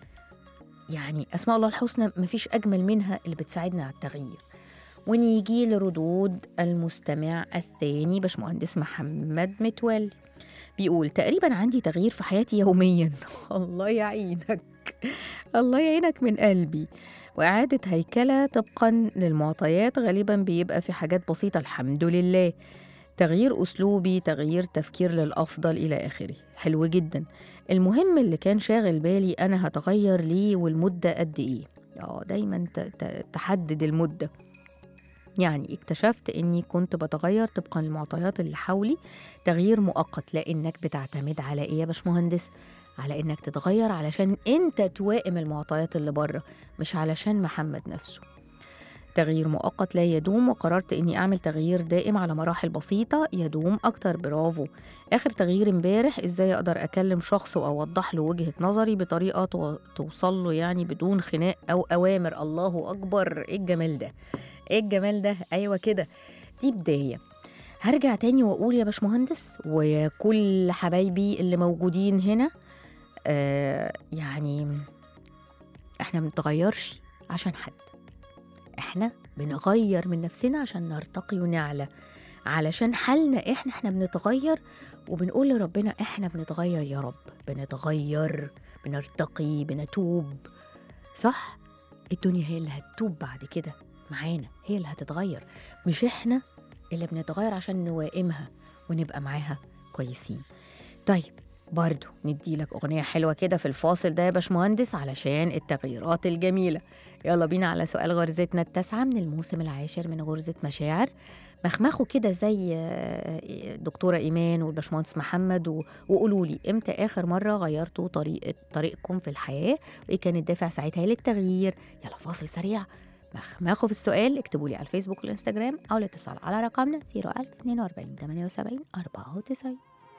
[SPEAKER 4] يعني أسماء الله الحسنى مفيش أجمل منها اللي بتساعدنا على التغيير ونيجي لردود المستمع الثاني باشمهندس محمد متولي بيقول تقريبا عندي تغيير في حياتي يوميا الله يعينك الله يعينك من قلبي وإعادة هيكلة طبقا للمعطيات غالبا بيبقى في حاجات بسيطة الحمد لله تغيير أسلوبي تغيير تفكير للأفضل إلى آخره حلو جدا المهم اللي كان شاغل بالي أنا هتغير ليه والمدة قد إيه اه دايما ت- ت- تحدد المدة يعني اكتشفت اني كنت بتغير طبقا للمعطيات اللي حولي تغيير مؤقت لانك بتعتمد على ايه يا باشمهندس على انك تتغير علشان انت توائم المعطيات اللي بره مش علشان محمد نفسه تغيير مؤقت لا يدوم وقررت اني اعمل تغيير دائم على مراحل بسيطه يدوم اكتر برافو اخر تغيير امبارح ازاي اقدر اكلم شخص واوضح له وجهه نظري بطريقه تو- توصل له يعني بدون خناق او اوامر الله اكبر ايه الجمال ده ايه الجمال ده ايوه كده دي بدايه هرجع تاني واقول يا باشمهندس وكل حبايبي اللي موجودين هنا آه يعني احنا ما بنتغيرش عشان حد احنا بنغير من نفسنا عشان نرتقي ونعلى علشان حالنا احنا احنا بنتغير وبنقول لربنا احنا بنتغير يا رب بنتغير بنرتقي بنتوب صح الدنيا هي اللي هتتوب بعد كده معانا هي اللي هتتغير مش احنا اللي بنتغير عشان نوائمها ونبقى معاها كويسين طيب برضو نديلك أغنية حلوة كده في الفاصل ده يا باشمهندس علشان التغييرات الجميلة يلا بينا على سؤال غرزتنا التاسعة من الموسم العاشر من غرزة مشاعر مخمخوا كده زي آه، دكتورة إيمان والباشمهندس محمد و- وقولوا لي إمتى آخر مرة غيرتوا طريقة طريقكم في الحياة وإيه كان الدافع ساعتها للتغيير يلا فاصل سريع مخمخوا في السؤال اكتبوا لي على الفيسبوك والانستجرام أو الاتصال على رقمنا 01042 78 94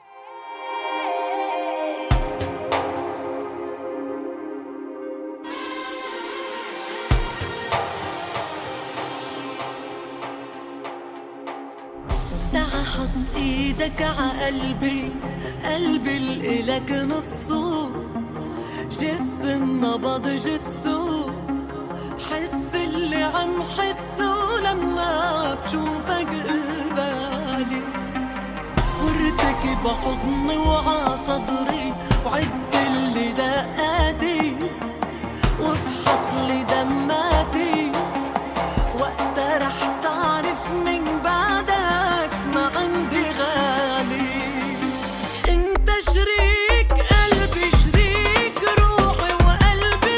[SPEAKER 6] تعا حط ايدك ع قلبي قلبي الإلك نصه جس النبض جسه حس اللي عم حسه لما بشوفك قبالي وارتكب حضني وع صدري وعد اللي دقاتي وافحص لي دماتي وقتها رح تعرف من بعدك ما عندي غالي انت شريك قلبي شريك روحي وقلبي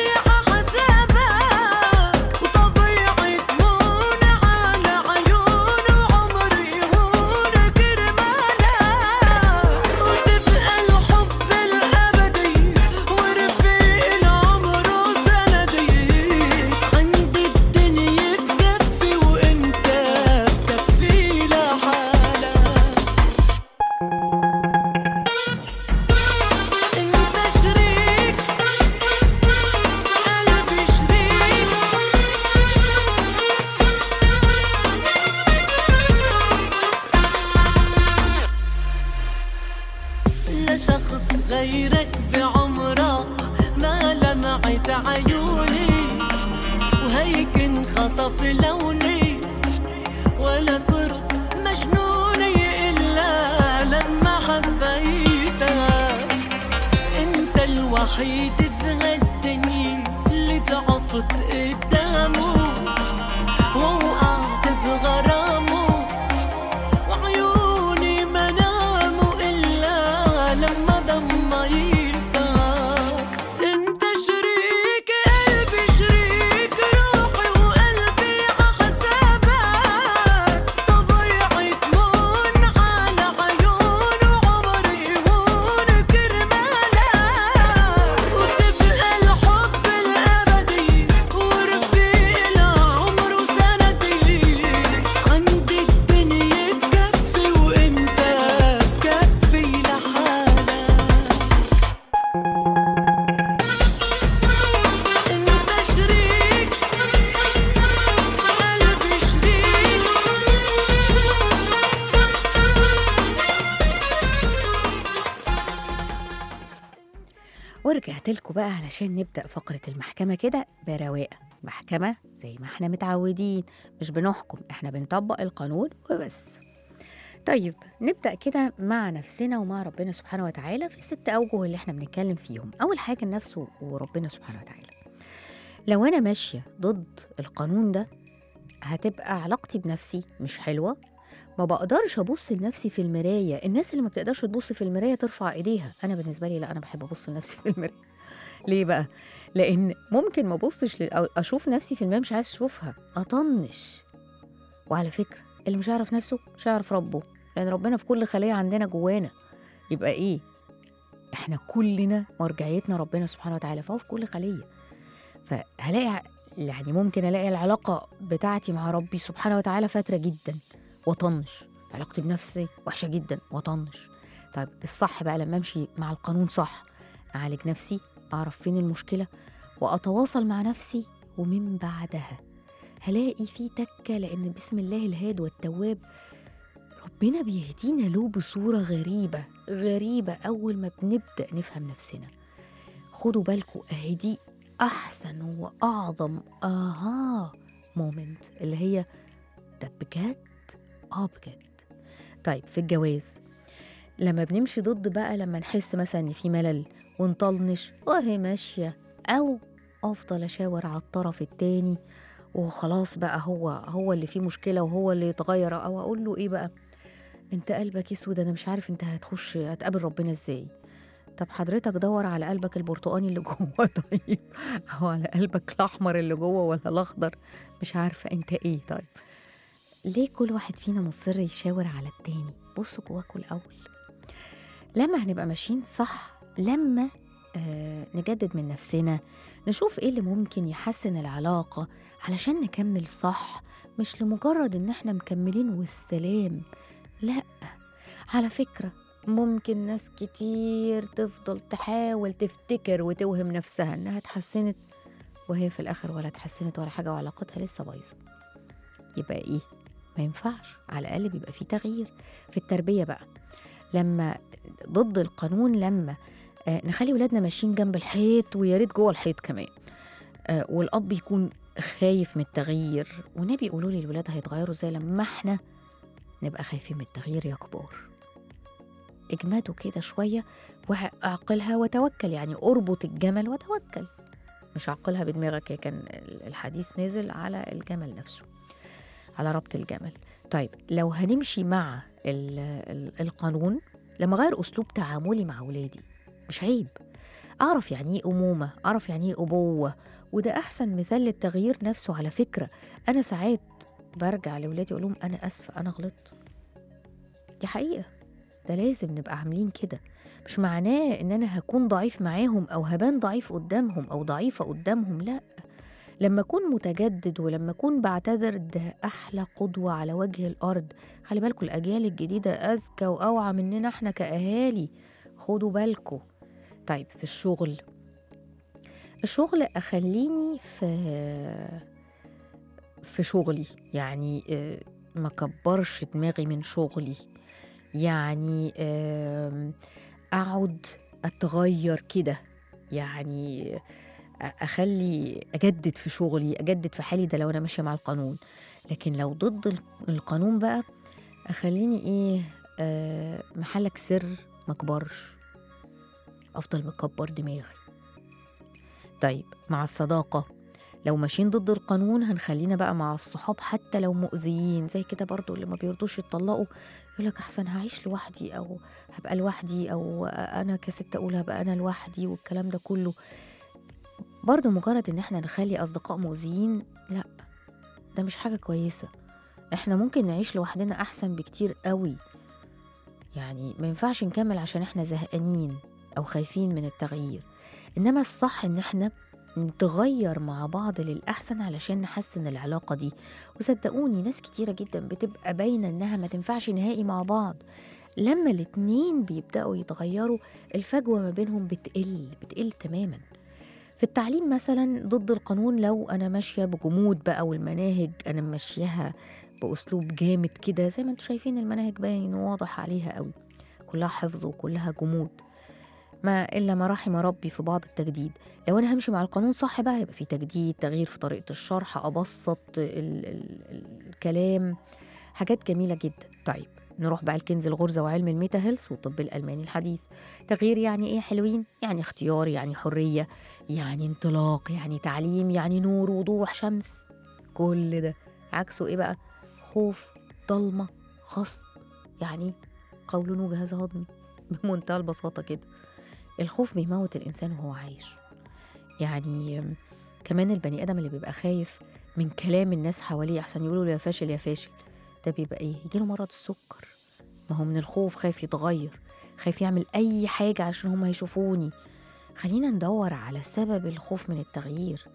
[SPEAKER 6] عحسابك وطبيعي تمون على عيون وعمري هون كرمالك وتبقى الحب الابدي ورفيق العمر وسندي عندي الدنيا تكفي وانت بتكفي لحالك انت شريك قلبي شريك لشخص غيرك بعمره ما لمعت عيوني وهيك انخطف لوني ولا صرت مجنونة إلا لما حبيتك انت الوحيد بهالدنيا اللي ضعفت قدامه ووقعت بغرامه وعيوني ما ناموا إلا لما ضميتك انت شريك قلبي شريك روحي وقلبي عحسابك طبيعي تمون على عيون وعمري هون كرمالك وتبقى الحب الأبدي ورفيق العمر وسندي عندي الدنيا تكفي وانت تكفي لحالك انت شريك قلبي شريك
[SPEAKER 4] ورجعت لكم بقى علشان نبدأ فقرة المحكمة كده برواقة محكمة زي ما احنا متعودين مش بنحكم احنا بنطبق القانون وبس طيب نبدأ كده مع نفسنا ومع ربنا سبحانه وتعالى في الست أوجه اللي احنا بنتكلم فيهم أول حاجة النفس وربنا سبحانه وتعالى لو أنا ماشية ضد القانون ده هتبقى علاقتي بنفسي مش حلوة ما بقدرش ابص لنفسي في المرايه الناس اللي ما بتقدرش تبص في المرايه ترفع ايديها انا بالنسبه لي لا انا بحب ابص لنفسي في المرايه ليه بقى لان ممكن ما ابصش ل- أو اشوف نفسي في المرايه مش عايز اشوفها اطنش وعلى فكره اللي مش هيعرف نفسه مش هيعرف ربه لان ربنا في كل خليه عندنا جوانا يبقى ايه احنا كلنا مرجعيتنا ربنا سبحانه وتعالى فهو في كل خليه فهلاقي ع- يعني ممكن الاقي العلاقه بتاعتي مع ربي سبحانه وتعالى فتره جدا واطنش علاقتي بنفسي وحشه جدا واطنش طيب الصح بقى لما امشي مع القانون صح اعالج نفسي اعرف فين المشكله واتواصل مع نفسي ومن بعدها هلاقي في تكه لان بسم الله الهاد والتواب ربنا بيهدينا له بصوره غريبه غريبه اول ما بنبدا نفهم نفسنا خدوا بالكم اهي دي احسن واعظم اها مومنت اللي هي ده بجد اه بجد طيب في الجواز لما بنمشي ضد بقى لما نحس مثلا ان في ملل ونطنش وهي ماشيه او افضل اشاور على الطرف التاني وخلاص بقى هو هو اللي فيه مشكله وهو اللي يتغير او اقول له ايه بقى انت قلبك اسود انا مش عارف انت هتخش هتقابل ربنا ازاي طب حضرتك دور على قلبك البرتقاني اللي جوه طيب او على قلبك الاحمر اللي جوه ولا الاخضر مش عارفه انت ايه طيب ليه كل واحد فينا مصر يشاور على التاني بصوا جواكوا الاول لما هنبقى ماشيين صح لما آه نجدد من نفسنا نشوف ايه اللي ممكن يحسن العلاقه علشان نكمل صح مش لمجرد ان احنا مكملين والسلام لا على فكره ممكن ناس كتير تفضل تحاول تفتكر وتوهم نفسها انها اتحسنت وهي في الاخر ولا اتحسنت ولا حاجه وعلاقتها لسه بايظه يبقى ايه ما ينفعش على الاقل بيبقى في تغيير في التربيه بقى لما ضد القانون لما آه نخلي ولادنا ماشيين جنب الحيط ويا ريت جوه الحيط كمان آه والاب يكون خايف من التغيير والنبي يقولوا لي الولاد هيتغيروا ازاي لما احنا نبقى خايفين من التغيير يا كبار اجمدوا كده شويه واعقلها وتوكل يعني اربط الجمل وتوكل مش عقلها بدماغك هي كان الحديث نازل على الجمل نفسه على ربط الجمل طيب لو هنمشي مع ال ال القانون لما اغير اسلوب تعاملي مع ولادي مش عيب اعرف يعني ايه امومه اعرف يعني ايه ابوه وده احسن مثال للتغيير نفسه على فكره انا ساعات برجع لاولادي اقول لهم انا اسفه انا غلطت دي حقيقه ده لازم نبقى عاملين كده مش معناه ان انا هكون ضعيف معاهم او هبان ضعيف قدامهم او ضعيفه قدامهم لا لما اكون متجدد ولما اكون بعتذر ده احلى قدوه على وجه الارض خلي بالكم الاجيال الجديده اذكى واوعى مننا احنا كاهالي خدوا بالكم طيب في الشغل الشغل اخليني في في شغلي يعني آه، ما كبرش دماغي من شغلي يعني آم، اقعد اتغير كده يعني اخلي اجدد في شغلي اجدد في حالي ده لو انا ماشيه مع القانون لكن لو ضد ال- القانون بقى اخليني ايه آه محلك سر مكبرش افضل مكبر دماغي طيب مع الصداقه لو ماشيين ضد القانون هنخلينا بقى مع الصحاب حتى لو مؤذيين زي كده برضو اللي ما بيرضوش يتطلقوا يقول لك احسن هعيش لوحدي او هبقى لوحدي او انا كست اقول هبقى انا لوحدي والكلام ده كله برضو مجرد ان احنا نخلي اصدقاء مؤذيين لا ده مش حاجه كويسه احنا ممكن نعيش لوحدنا احسن بكتير قوي يعني ما ينفعش نكمل عشان احنا زهقانين او خايفين من التغيير انما الصح ان احنا نتغير مع بعض للأحسن علشان نحسن العلاقة دي وصدقوني ناس كتيرة جدا بتبقى باينة إنها ما تنفعش نهائي مع بعض لما الاتنين بيبدأوا يتغيروا الفجوة ما بينهم بتقل بتقل تماما في التعليم مثلا ضد القانون لو أنا ماشية بجمود بقى والمناهج أنا ماشياها بأسلوب جامد كده زي ما انتم شايفين المناهج باين واضح عليها قوي كلها حفظ وكلها جمود ما الا ما رحم ربي في بعض التجديد لو انا همشي مع القانون صح بقى يبقى في تجديد تغيير في طريقه الشرح ابسط ال ال الكلام حاجات جميله جدا طيب نروح بقى لكنز الغرزه وعلم الميتا هيلث والطب الالماني الحديث تغيير يعني ايه حلوين يعني اختيار يعني حريه يعني انطلاق يعني تعليم يعني نور وضوح شمس كل ده عكسه ايه بقى خوف ضلمه غصب يعني قولون جهاز هضمي بمنتهى البساطه كده الخوف بيموت الإنسان وهو عايش يعني آم، كمان البني آدم اللي بيبقى خايف من كلام الناس حواليه أحسن يقولوا له يا فاشل يا فاشل ده بيبقى إيه يجيله مرض السكر ما هو من الخوف خايف يتغير خايف يعمل أي حاجة عشان هم يشوفوني خلينا ندور على سبب الخوف من التغيير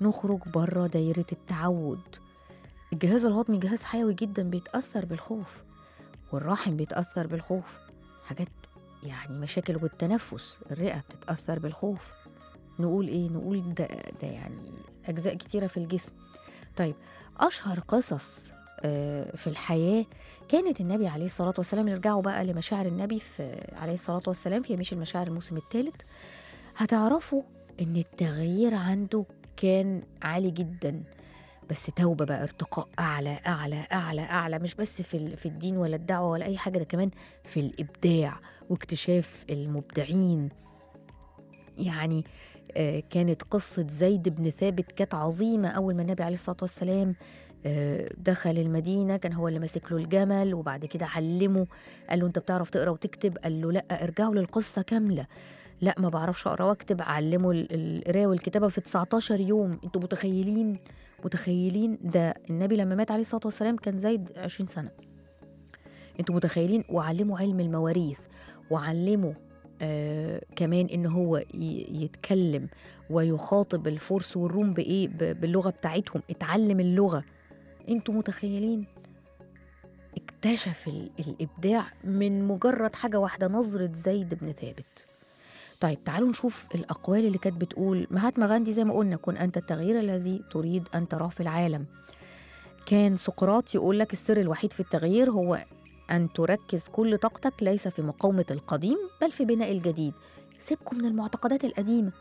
[SPEAKER 4] نخرج بره دايرة التعود الجهاز الهضمي جهاز حيوي جدا بيتأثر بالخوف والرحم بيتأثر بالخوف حاجات يعني مشاكل والتنفس الرئة بتتأثر بالخوف نقول ايه نقول ده, ده يعني أجزاء كتيرة في الجسم طيب أشهر قصص آه، في الحياة كانت النبي عليه الصلاة والسلام نرجعوا بقى لمشاعر النبي في عليه الصلاة والسلام في يميش المشاعر الموسم الثالث هتعرفوا إن التغيير عنده كان عالي جدا بس توبة بقى ارتقاء أعلى أعلى أعلى أعلى مش بس في ال- في الدين ولا الدعوة ولا أي حاجة ده كمان في الإبداع واكتشاف المبدعين يعني آه، كانت قصة زيد بن ثابت كانت عظيمة أول ما النبي عليه الصلاة والسلام آه، دخل المدينة كان هو اللي ماسك له الجمل وبعد كده علمه قال له أنت بتعرف تقرأ وتكتب قال له لا ارجعوا للقصة كاملة لا ما بعرفش أقرأ وأكتب علمه ال- القراية والكتابة في 19 يوم أنتوا متخيلين متخيلين ده النبي لما مات عليه الصلاة والسلام كان زيد 20 سنة انتوا متخيلين وعلموا علم المواريث وعلموا آه كمان ان هو ي- يتكلم ويخاطب الفرس والروم بايه ب- باللغه بتاعتهم اتعلم اللغه انتوا متخيلين اكتشف ال- الابداع من مجرد حاجه واحده نظره زيد بن ثابت طيب تعالوا نشوف الاقوال اللي كانت بتقول مهاتما غاندي زي ما قلنا كن انت التغيير الذي تريد ان تراه في العالم كان سقراط يقول لك السر الوحيد في التغيير هو أن تركز كل طاقتك ليس في مقاومة القديم بل في بناء الجديد سيبكم من المعتقدات القديمة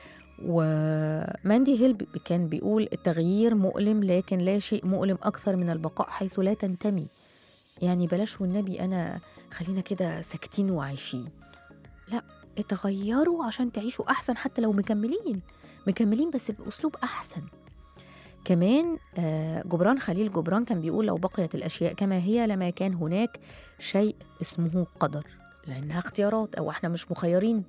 [SPEAKER 4] وماندي هيل بي- كان بيقول التغيير مؤلم لكن لا شيء مؤلم أكثر من البقاء حيث لا تنتمي يعني بلاش والنبي أنا خلينا كده ساكتين وعايشين لا اتغيروا عشان تعيشوا أحسن حتى لو مكملين مكملين بس بأسلوب أحسن كمان آه، جبران خليل جبران كان بيقول لو بقيت الأشياء كما هي لما كان هناك شيء اسمه قدر لأنها اختيارات أو احنا مش مخيرين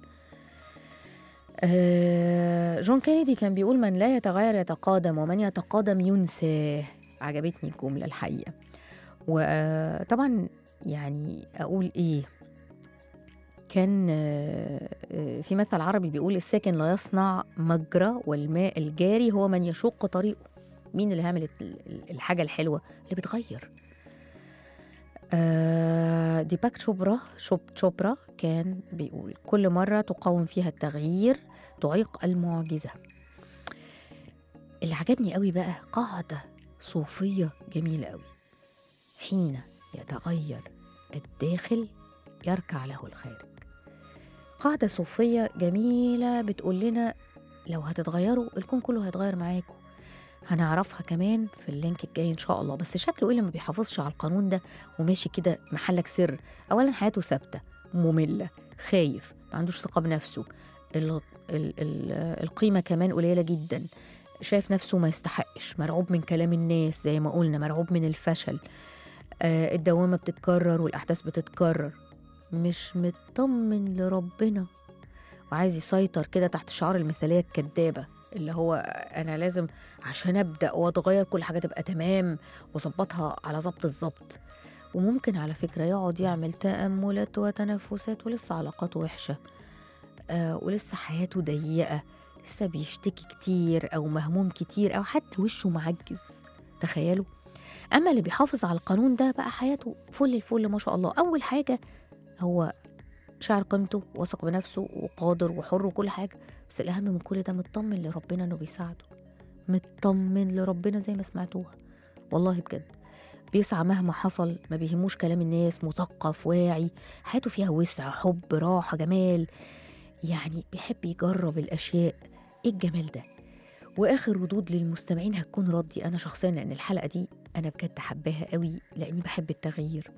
[SPEAKER 4] آه، جون كينيدي كان بيقول من لا يتغير يتقادم ومن يتقادم ينسى عجبتني الجملة الحقيقة وطبعا يعني أقول إيه كان آه، آه، في مثل عربي بيقول الساكن لا يصنع مجرى والماء الجاري هو من يشق طريقه مين اللي هيعمل ال- ال- الحاجة الحلوة اللي بتغير آه، ديباك شوبرا شوب شوبرا كان بيقول كل مرة تقاوم فيها التغيير تعيق المعجزة اللي عجبني قوي بقى قاعدة صوفية جميلة قوي حين يتغير الداخل يركع له الخارج قاعدة صوفية جميلة بتقول لنا لو هتتغيروا الكون كله هيتغير معاكم هنعرفها كمان في اللينك الجاي ان شاء الله بس شكله ايه اللي ما بيحافظش على القانون ده وماشي كده محلك سر اولا حياته ثابته ممله خايف ما عندوش ثقه بنفسه ال ال ال القيمه كمان قليله جدا شايف نفسه ما يستحقش مرعوب من كلام الناس زي ما قلنا مرعوب من الفشل آه الدوامه بتتكرر والاحداث بتتكرر مش مطمن لربنا وعايز يسيطر كده تحت شعار المثاليه الكدابه اللي هو انا لازم عشان ابدا واتغير كل حاجه تبقى تمام واظبطها على ظبط الظبط وممكن على فكره يقعد يعمل تاملات وتنفسات ولسه علاقاته وحشه آه ولسه حياته ضيقه لسه بيشتكي كتير او مهموم كتير او حتى وشه معجز تخيلوا اما اللي بيحافظ على القانون ده بقى حياته فل الفل ما شاء الله اول حاجه هو شعر قيمته واثق بنفسه وقادر وحر وكل حاجه بس الاهم من كل ده مطمن لربنا انه بيساعده مطمن لربنا زي ما سمعتوها والله بجد بيسعى مهما حصل ما بيهموش كلام الناس مثقف واعي حياته فيها وسع حب راحه جمال يعني بيحب يجرب الاشياء ايه الجمال ده واخر ردود للمستمعين هتكون ردي انا شخصيا لان الحلقه دي انا بجد حباها قوي لاني بحب التغيير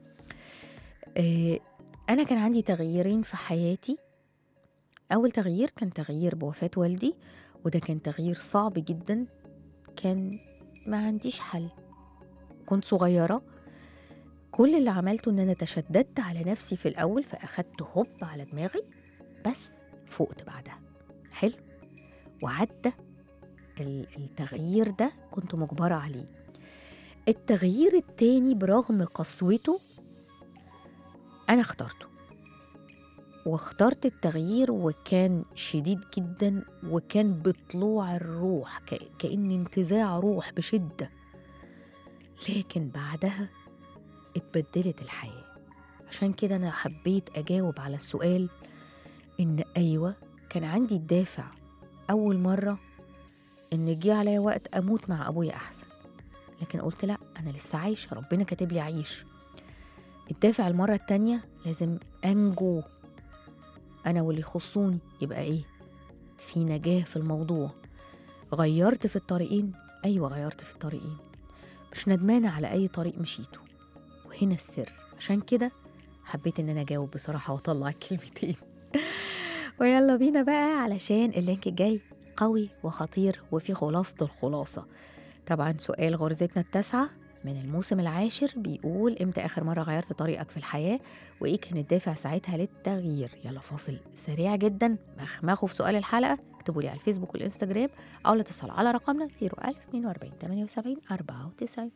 [SPEAKER 4] آه انا كان عندي تغييرين في حياتي اول تغيير كان تغيير بوفاه والدي وده كان تغيير صعب جدا كان ما عنديش حل كنت صغيره كل اللي عملته ان انا تشددت على نفسي في الاول فاخدت هوب على دماغي بس فقت بعدها حلو وعدى ال- التغيير ده كنت مجبرة عليه التغيير التاني برغم قسوته أنا اخترته واخترت التغيير وكان شديد جدا وكان بطلوع الروح ك- كأن انتزاع روح بشدة لكن بعدها اتبدلت الحياة عشان كده أنا حبيت أجاوب على السؤال إن أيوة كان عندي الدافع أول مرة إن جه عليا وقت أموت مع أبويا أحسن لكن قلت لأ أنا لسه عايشة ربنا كاتب لي أعيش الدافع المرة التانية لازم أنجو أنا واللي يخصوني يبقى إيه في نجاة في الموضوع غيرت في الطريقين أيوة غيرت في الطريقين مش ندمانة على أي طريق مشيته وهنا السر عشان كده حبيت إن أنا أجاوب بصراحة وأطلع الكلمتين ويلا بينا بقى علشان اللينك الجاي قوي وخطير وفي خلاصة الخلاصة طبعا سؤال غرزتنا التاسعة من الموسم العاشر بيقول امتى اخر مره غيرت طريقك في الحياه وايه كان الدافع ساعتها للتغيير يلا فاصل سريع جدا مخمخوا في سؤال الحلقه اكتبوا لي على الفيسبوك والانستجرام او الاتصال على رقمنا 01042 78 94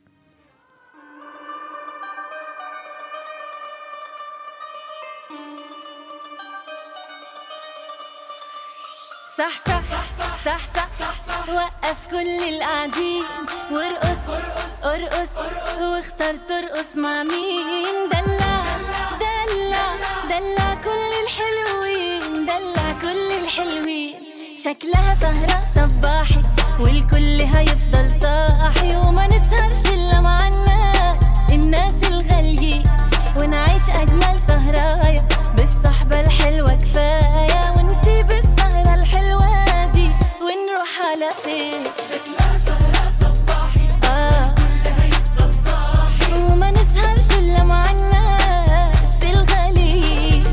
[SPEAKER 7] صح صح صح صح وقف كل القاعدين وارقص ارقص واختار ترقص مع مين دلع دلع دلع كل الحلوين دلع كل الحلوين شكلها سهرة صباحي والكل هيفضل صاحي وما نسهرش الا مع الناس الناس الغاليين ونعيش اجمل سهرايا بالصحبة الحلوة كفاية ونسيب السهرة الحلوة دي ونروح على فين آه. وما نسهرش الا مع الناس الغاليين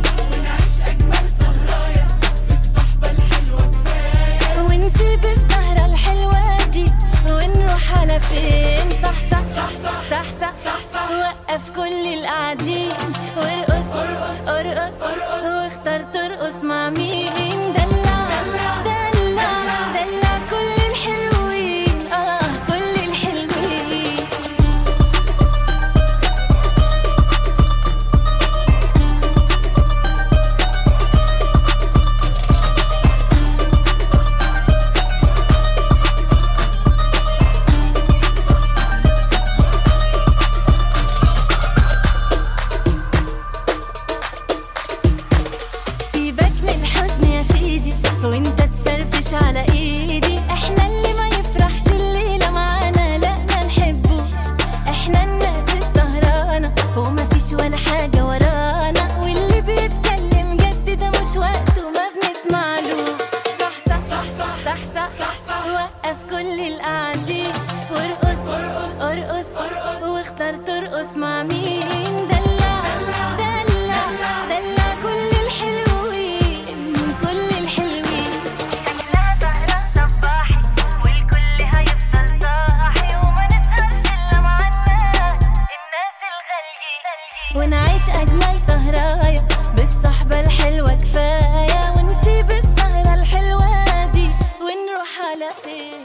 [SPEAKER 7] ونسيب السهرة الحلوة دي ونروح على فين صح صح صح صح صح وقف كل القاعدين وارقص ارقص واختار ترقص مع مين دلع دلع دلع كل الحلوين اه كل الحلوين سيبك من الحزن يا سيدي وانت تفرفش على ايدي احنا اللي ما يفرحش الليلة معانا لا ما نحبوش احنا الناس السهرانة وما فيش ولا حاجة ورانا واللي بيتكلم جد ده مش وقته ما بنسمعلوش صح صح صح صح صح, صح وقف كل القاعدين وارقص ارقص واختار ترقص مع مين دلع دلع دلع كل الحلوين كل الحلوين شكلها سهرة صباحي والكل هيفضل صاحي وما نسهرش الا مع الناس الناس الغاليين ونعيش اجمل سهرايا بالصحبة الحلوة كفاية ونسيب السهرة الحلوة دي ونروح على فين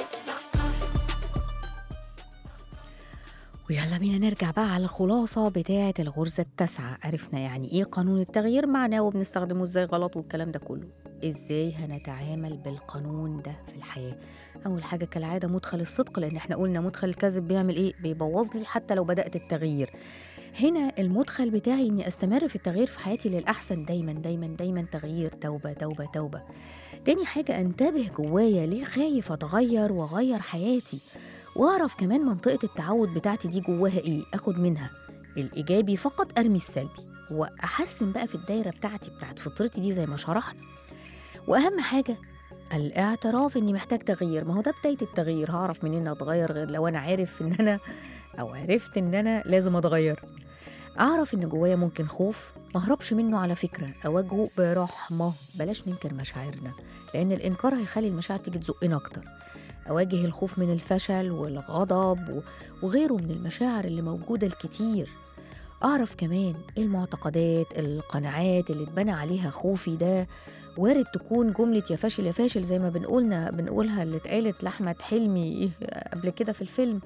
[SPEAKER 4] ويلا بينا نرجع بقى على الخلاصة بتاعة الغرزة التاسعة عرفنا يعني ايه قانون التغيير معناه وبنستخدمه ازاي غلط والكلام ده كله ازاي هنتعامل بالقانون ده في الحياة اول حاجة كالعادة مدخل الصدق لان احنا قلنا مدخل الكذب بيعمل ايه بيبوظ لي حتى لو بدأت التغيير هنا المدخل بتاعي اني استمر في التغيير في حياتي للاحسن دايما دايما دايما تغيير توبة توبة توبة تاني حاجة انتبه جوايا ليه خايف اتغير واغير حياتي واعرف كمان منطقة التعود بتاعتي دي جواها ايه اخد منها الايجابي فقط ارمي السلبي واحسن بقى في الدايرة بتاعتي بتاعت فطرتي دي زي ما شرحنا واهم حاجة الاعتراف اني محتاج تغيير ما هو ده بداية التغيير هعرف منين اتغير غير لو انا عارف ان انا او عرفت ان انا لازم اتغير اعرف ان جوايا ممكن خوف ما اهربش منه على فكرة اواجهه برحمة بلاش ننكر مشاعرنا لان الانكار هيخلي المشاعر تيجي تزقنا اكتر أواجه الخوف من الفشل والغضب و- وغيره من المشاعر اللي موجودة الكتير أعرف كمان إيه المعتقدات القناعات اللي اتبنى عليها خوفي ده وارد تكون جملة يا فاشل يا فاشل زي ما بنقولنا بنقولها اللي اتقالت لأحمد حلمي قبل كده في الفيلم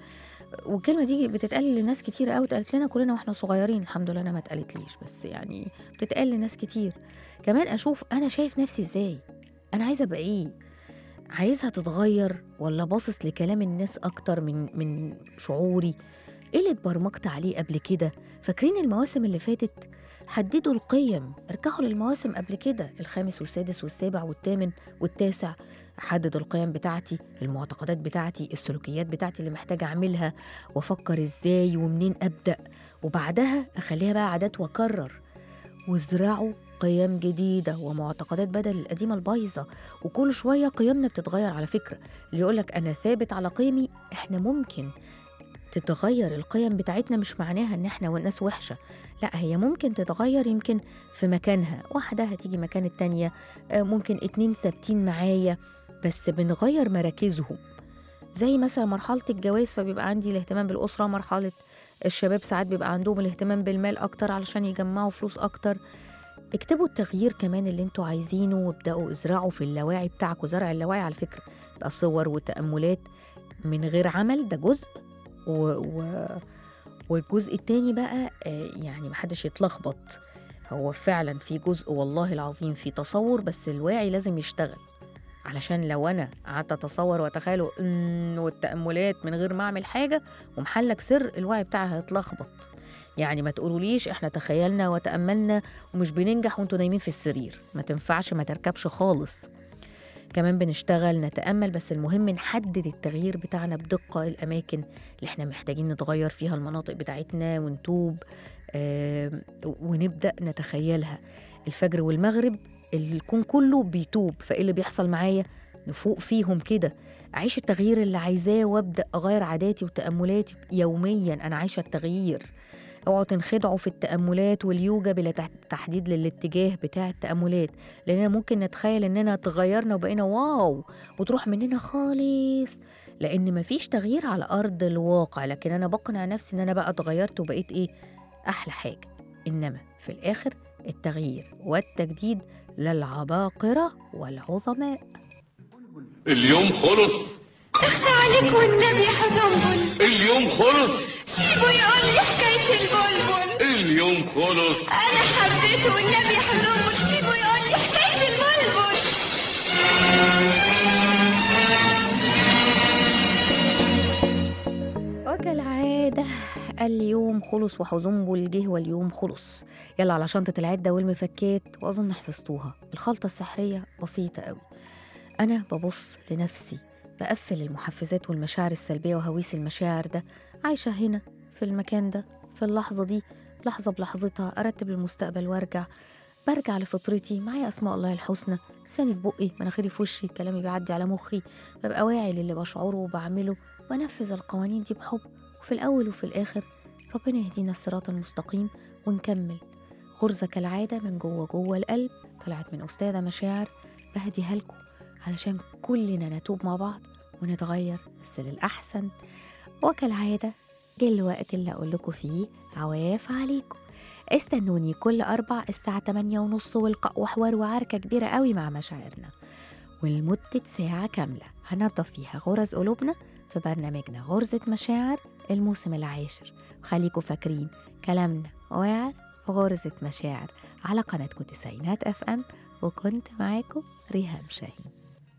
[SPEAKER 4] والكلمه دي بتتقال لناس كتير قوي اتقالت لنا كلنا واحنا صغيرين الحمد لله انا ما اتقالتليش بس يعني بتتقال لناس كتير كمان اشوف انا شايف نفسي ازاي انا عايزه ابقى ايه عايزها تتغير ولا باصص لكلام الناس اكتر من من شعوري ايه اللي اتبرمجت عليه قبل كده فاكرين المواسم اللي فاتت حددوا القيم ارجعوا للمواسم قبل كده الخامس والسادس والسابع والثامن والتاسع احدد القيم بتاعتي المعتقدات بتاعتي السلوكيات بتاعتي اللي محتاجه اعملها وافكر ازاي ومنين ابدا وبعدها اخليها بقى عادات واكرر وازرعوا قيم جديدة ومعتقدات بدل القديمة البايظة وكل شوية قيمنا بتتغير على فكرة اللي يقولك أنا ثابت على قيمي إحنا ممكن تتغير القيم بتاعتنا مش معناها إن إحنا ناس وحشة لا هي ممكن تتغير يمكن في مكانها واحدة هتيجي مكان التانية آه، ممكن اتنين ثابتين معايا بس بنغير مراكزهم زي مثلا مرحلة الجواز فبيبقى عندي الاهتمام بالأسرة مرحلة الشباب ساعات بيبقى عندهم الاهتمام بالمال أكتر علشان يجمعوا فلوس أكتر اكتبوا التغيير كمان اللي انتوا عايزينه وابدأوا ازرعوا في اللاواعي بتاعكم زرع اللاواعي على فكرة بقى صور وتأملات من غير عمل ده جزء و... و... والجزء التاني بقى آه، يعني محدش يتلخبط هو فعلا في جزء والله العظيم في تصور بس الواعي لازم يشتغل علشان لو انا قعدت اتصور واتخيل ان والتاملات من غير ما اعمل حاجه ومحلك سر الوعي بتاعها هيتلخبط يعني ما تقولوليش احنا تخيلنا وتاملنا ومش بننجح وانتوا نايمين في السرير ما تنفعش ما تركبش خالص كمان بنشتغل نتامل بس المهم نحدد التغيير بتاعنا بدقه الاماكن اللي احنا محتاجين نتغير فيها المناطق بتاعتنا ونتوب آه ونبدا نتخيلها الفجر والمغرب الكون كله بيتوب فايه اللي بيحصل معايا نفوق فيهم كده اعيش التغيير اللي عايزاه وابدا اغير عاداتي وتاملاتي يوميا انا عايشه التغيير اوعوا تنخدعوا في التاملات واليوجا بلا تح- تحديد للاتجاه بتاع التاملات لاننا ممكن نتخيل اننا اتغيرنا وبقينا واو وتروح مننا خالص لان مفيش تغيير على ارض الواقع لكن انا بقنع نفسي ان انا بقى اتغيرت وبقيت ايه احلى حاجه انما في الاخر التغيير والتجديد للعباقره والعظماء
[SPEAKER 8] اليوم خلص
[SPEAKER 9] اخفى عليك والنبي يا حزنبل
[SPEAKER 8] اليوم خلص
[SPEAKER 9] سيبه يقول لي حكاية البلبل
[SPEAKER 8] اليوم خلص
[SPEAKER 9] أنا حبيته والنبي يا حزنبل سيبه يقول لي حكاية البلبل
[SPEAKER 4] وكالعادة اليوم خلص وحزنبل جه واليوم خلص يلا على شنطة العدة والمفكات وأظن حفظتوها الخلطة السحرية بسيطة قوي أنا ببص لنفسي بقفل المحفزات والمشاعر السلبية وهويس المشاعر ده عايشة هنا في المكان ده في اللحظة دي لحظة بلحظتها أرتب المستقبل وأرجع برجع لفطرتي معايا أسماء الله الحسنى لساني في بقي مناخيري في وشي كلامي بيعدي على مخي ببقى واعي للي بشعره وبعمله وأنفذ القوانين دي بحب وفي الأول وفي الآخر ربنا يهدينا الصراط المستقيم ونكمل غرزة كالعادة من جوه جوه القلب طلعت من أستاذة مشاعر بهديها لكم علشان كلنا نتوب مع بعض ونتغير بس للأحسن وكالعادة جه الوقت اللي أقول لكم فيه عواف عليكم استنوني كل أربع الساعة 8 ونص والقاء وحوار وعركة كبيرة قوي مع مشاعرنا ولمدة ساعة كاملة هنضف فيها غرز قلوبنا في برنامجنا غرزة مشاعر الموسم العاشر خليكوا فاكرين كلامنا واعر في غرزة مشاعر على قناتكم تسعينات اف ام وكنت معاكم ريهام شاهين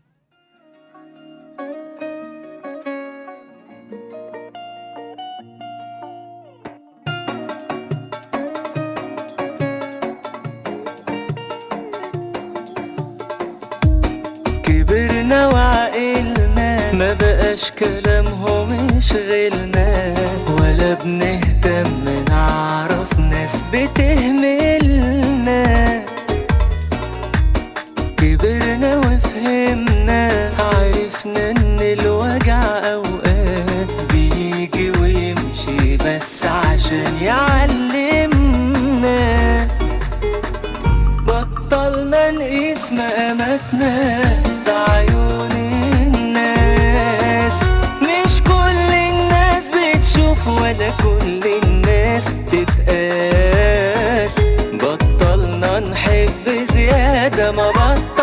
[SPEAKER 5] كبرنا وعقلنا ما بقاش كلامهم يشغلنا ولا بنهتم نعرف ناس بتهملنا كبرنا وفهمنا عرفنا ان الوجع اوقات بيجي ويمشي بس عشان يعلمنا بطلنا نقيس مقاماتنا بعيون الناس مش كل الناس بتشوف ولا كل الناس تتقاس بطلنا نحب زيادة ما بطلنا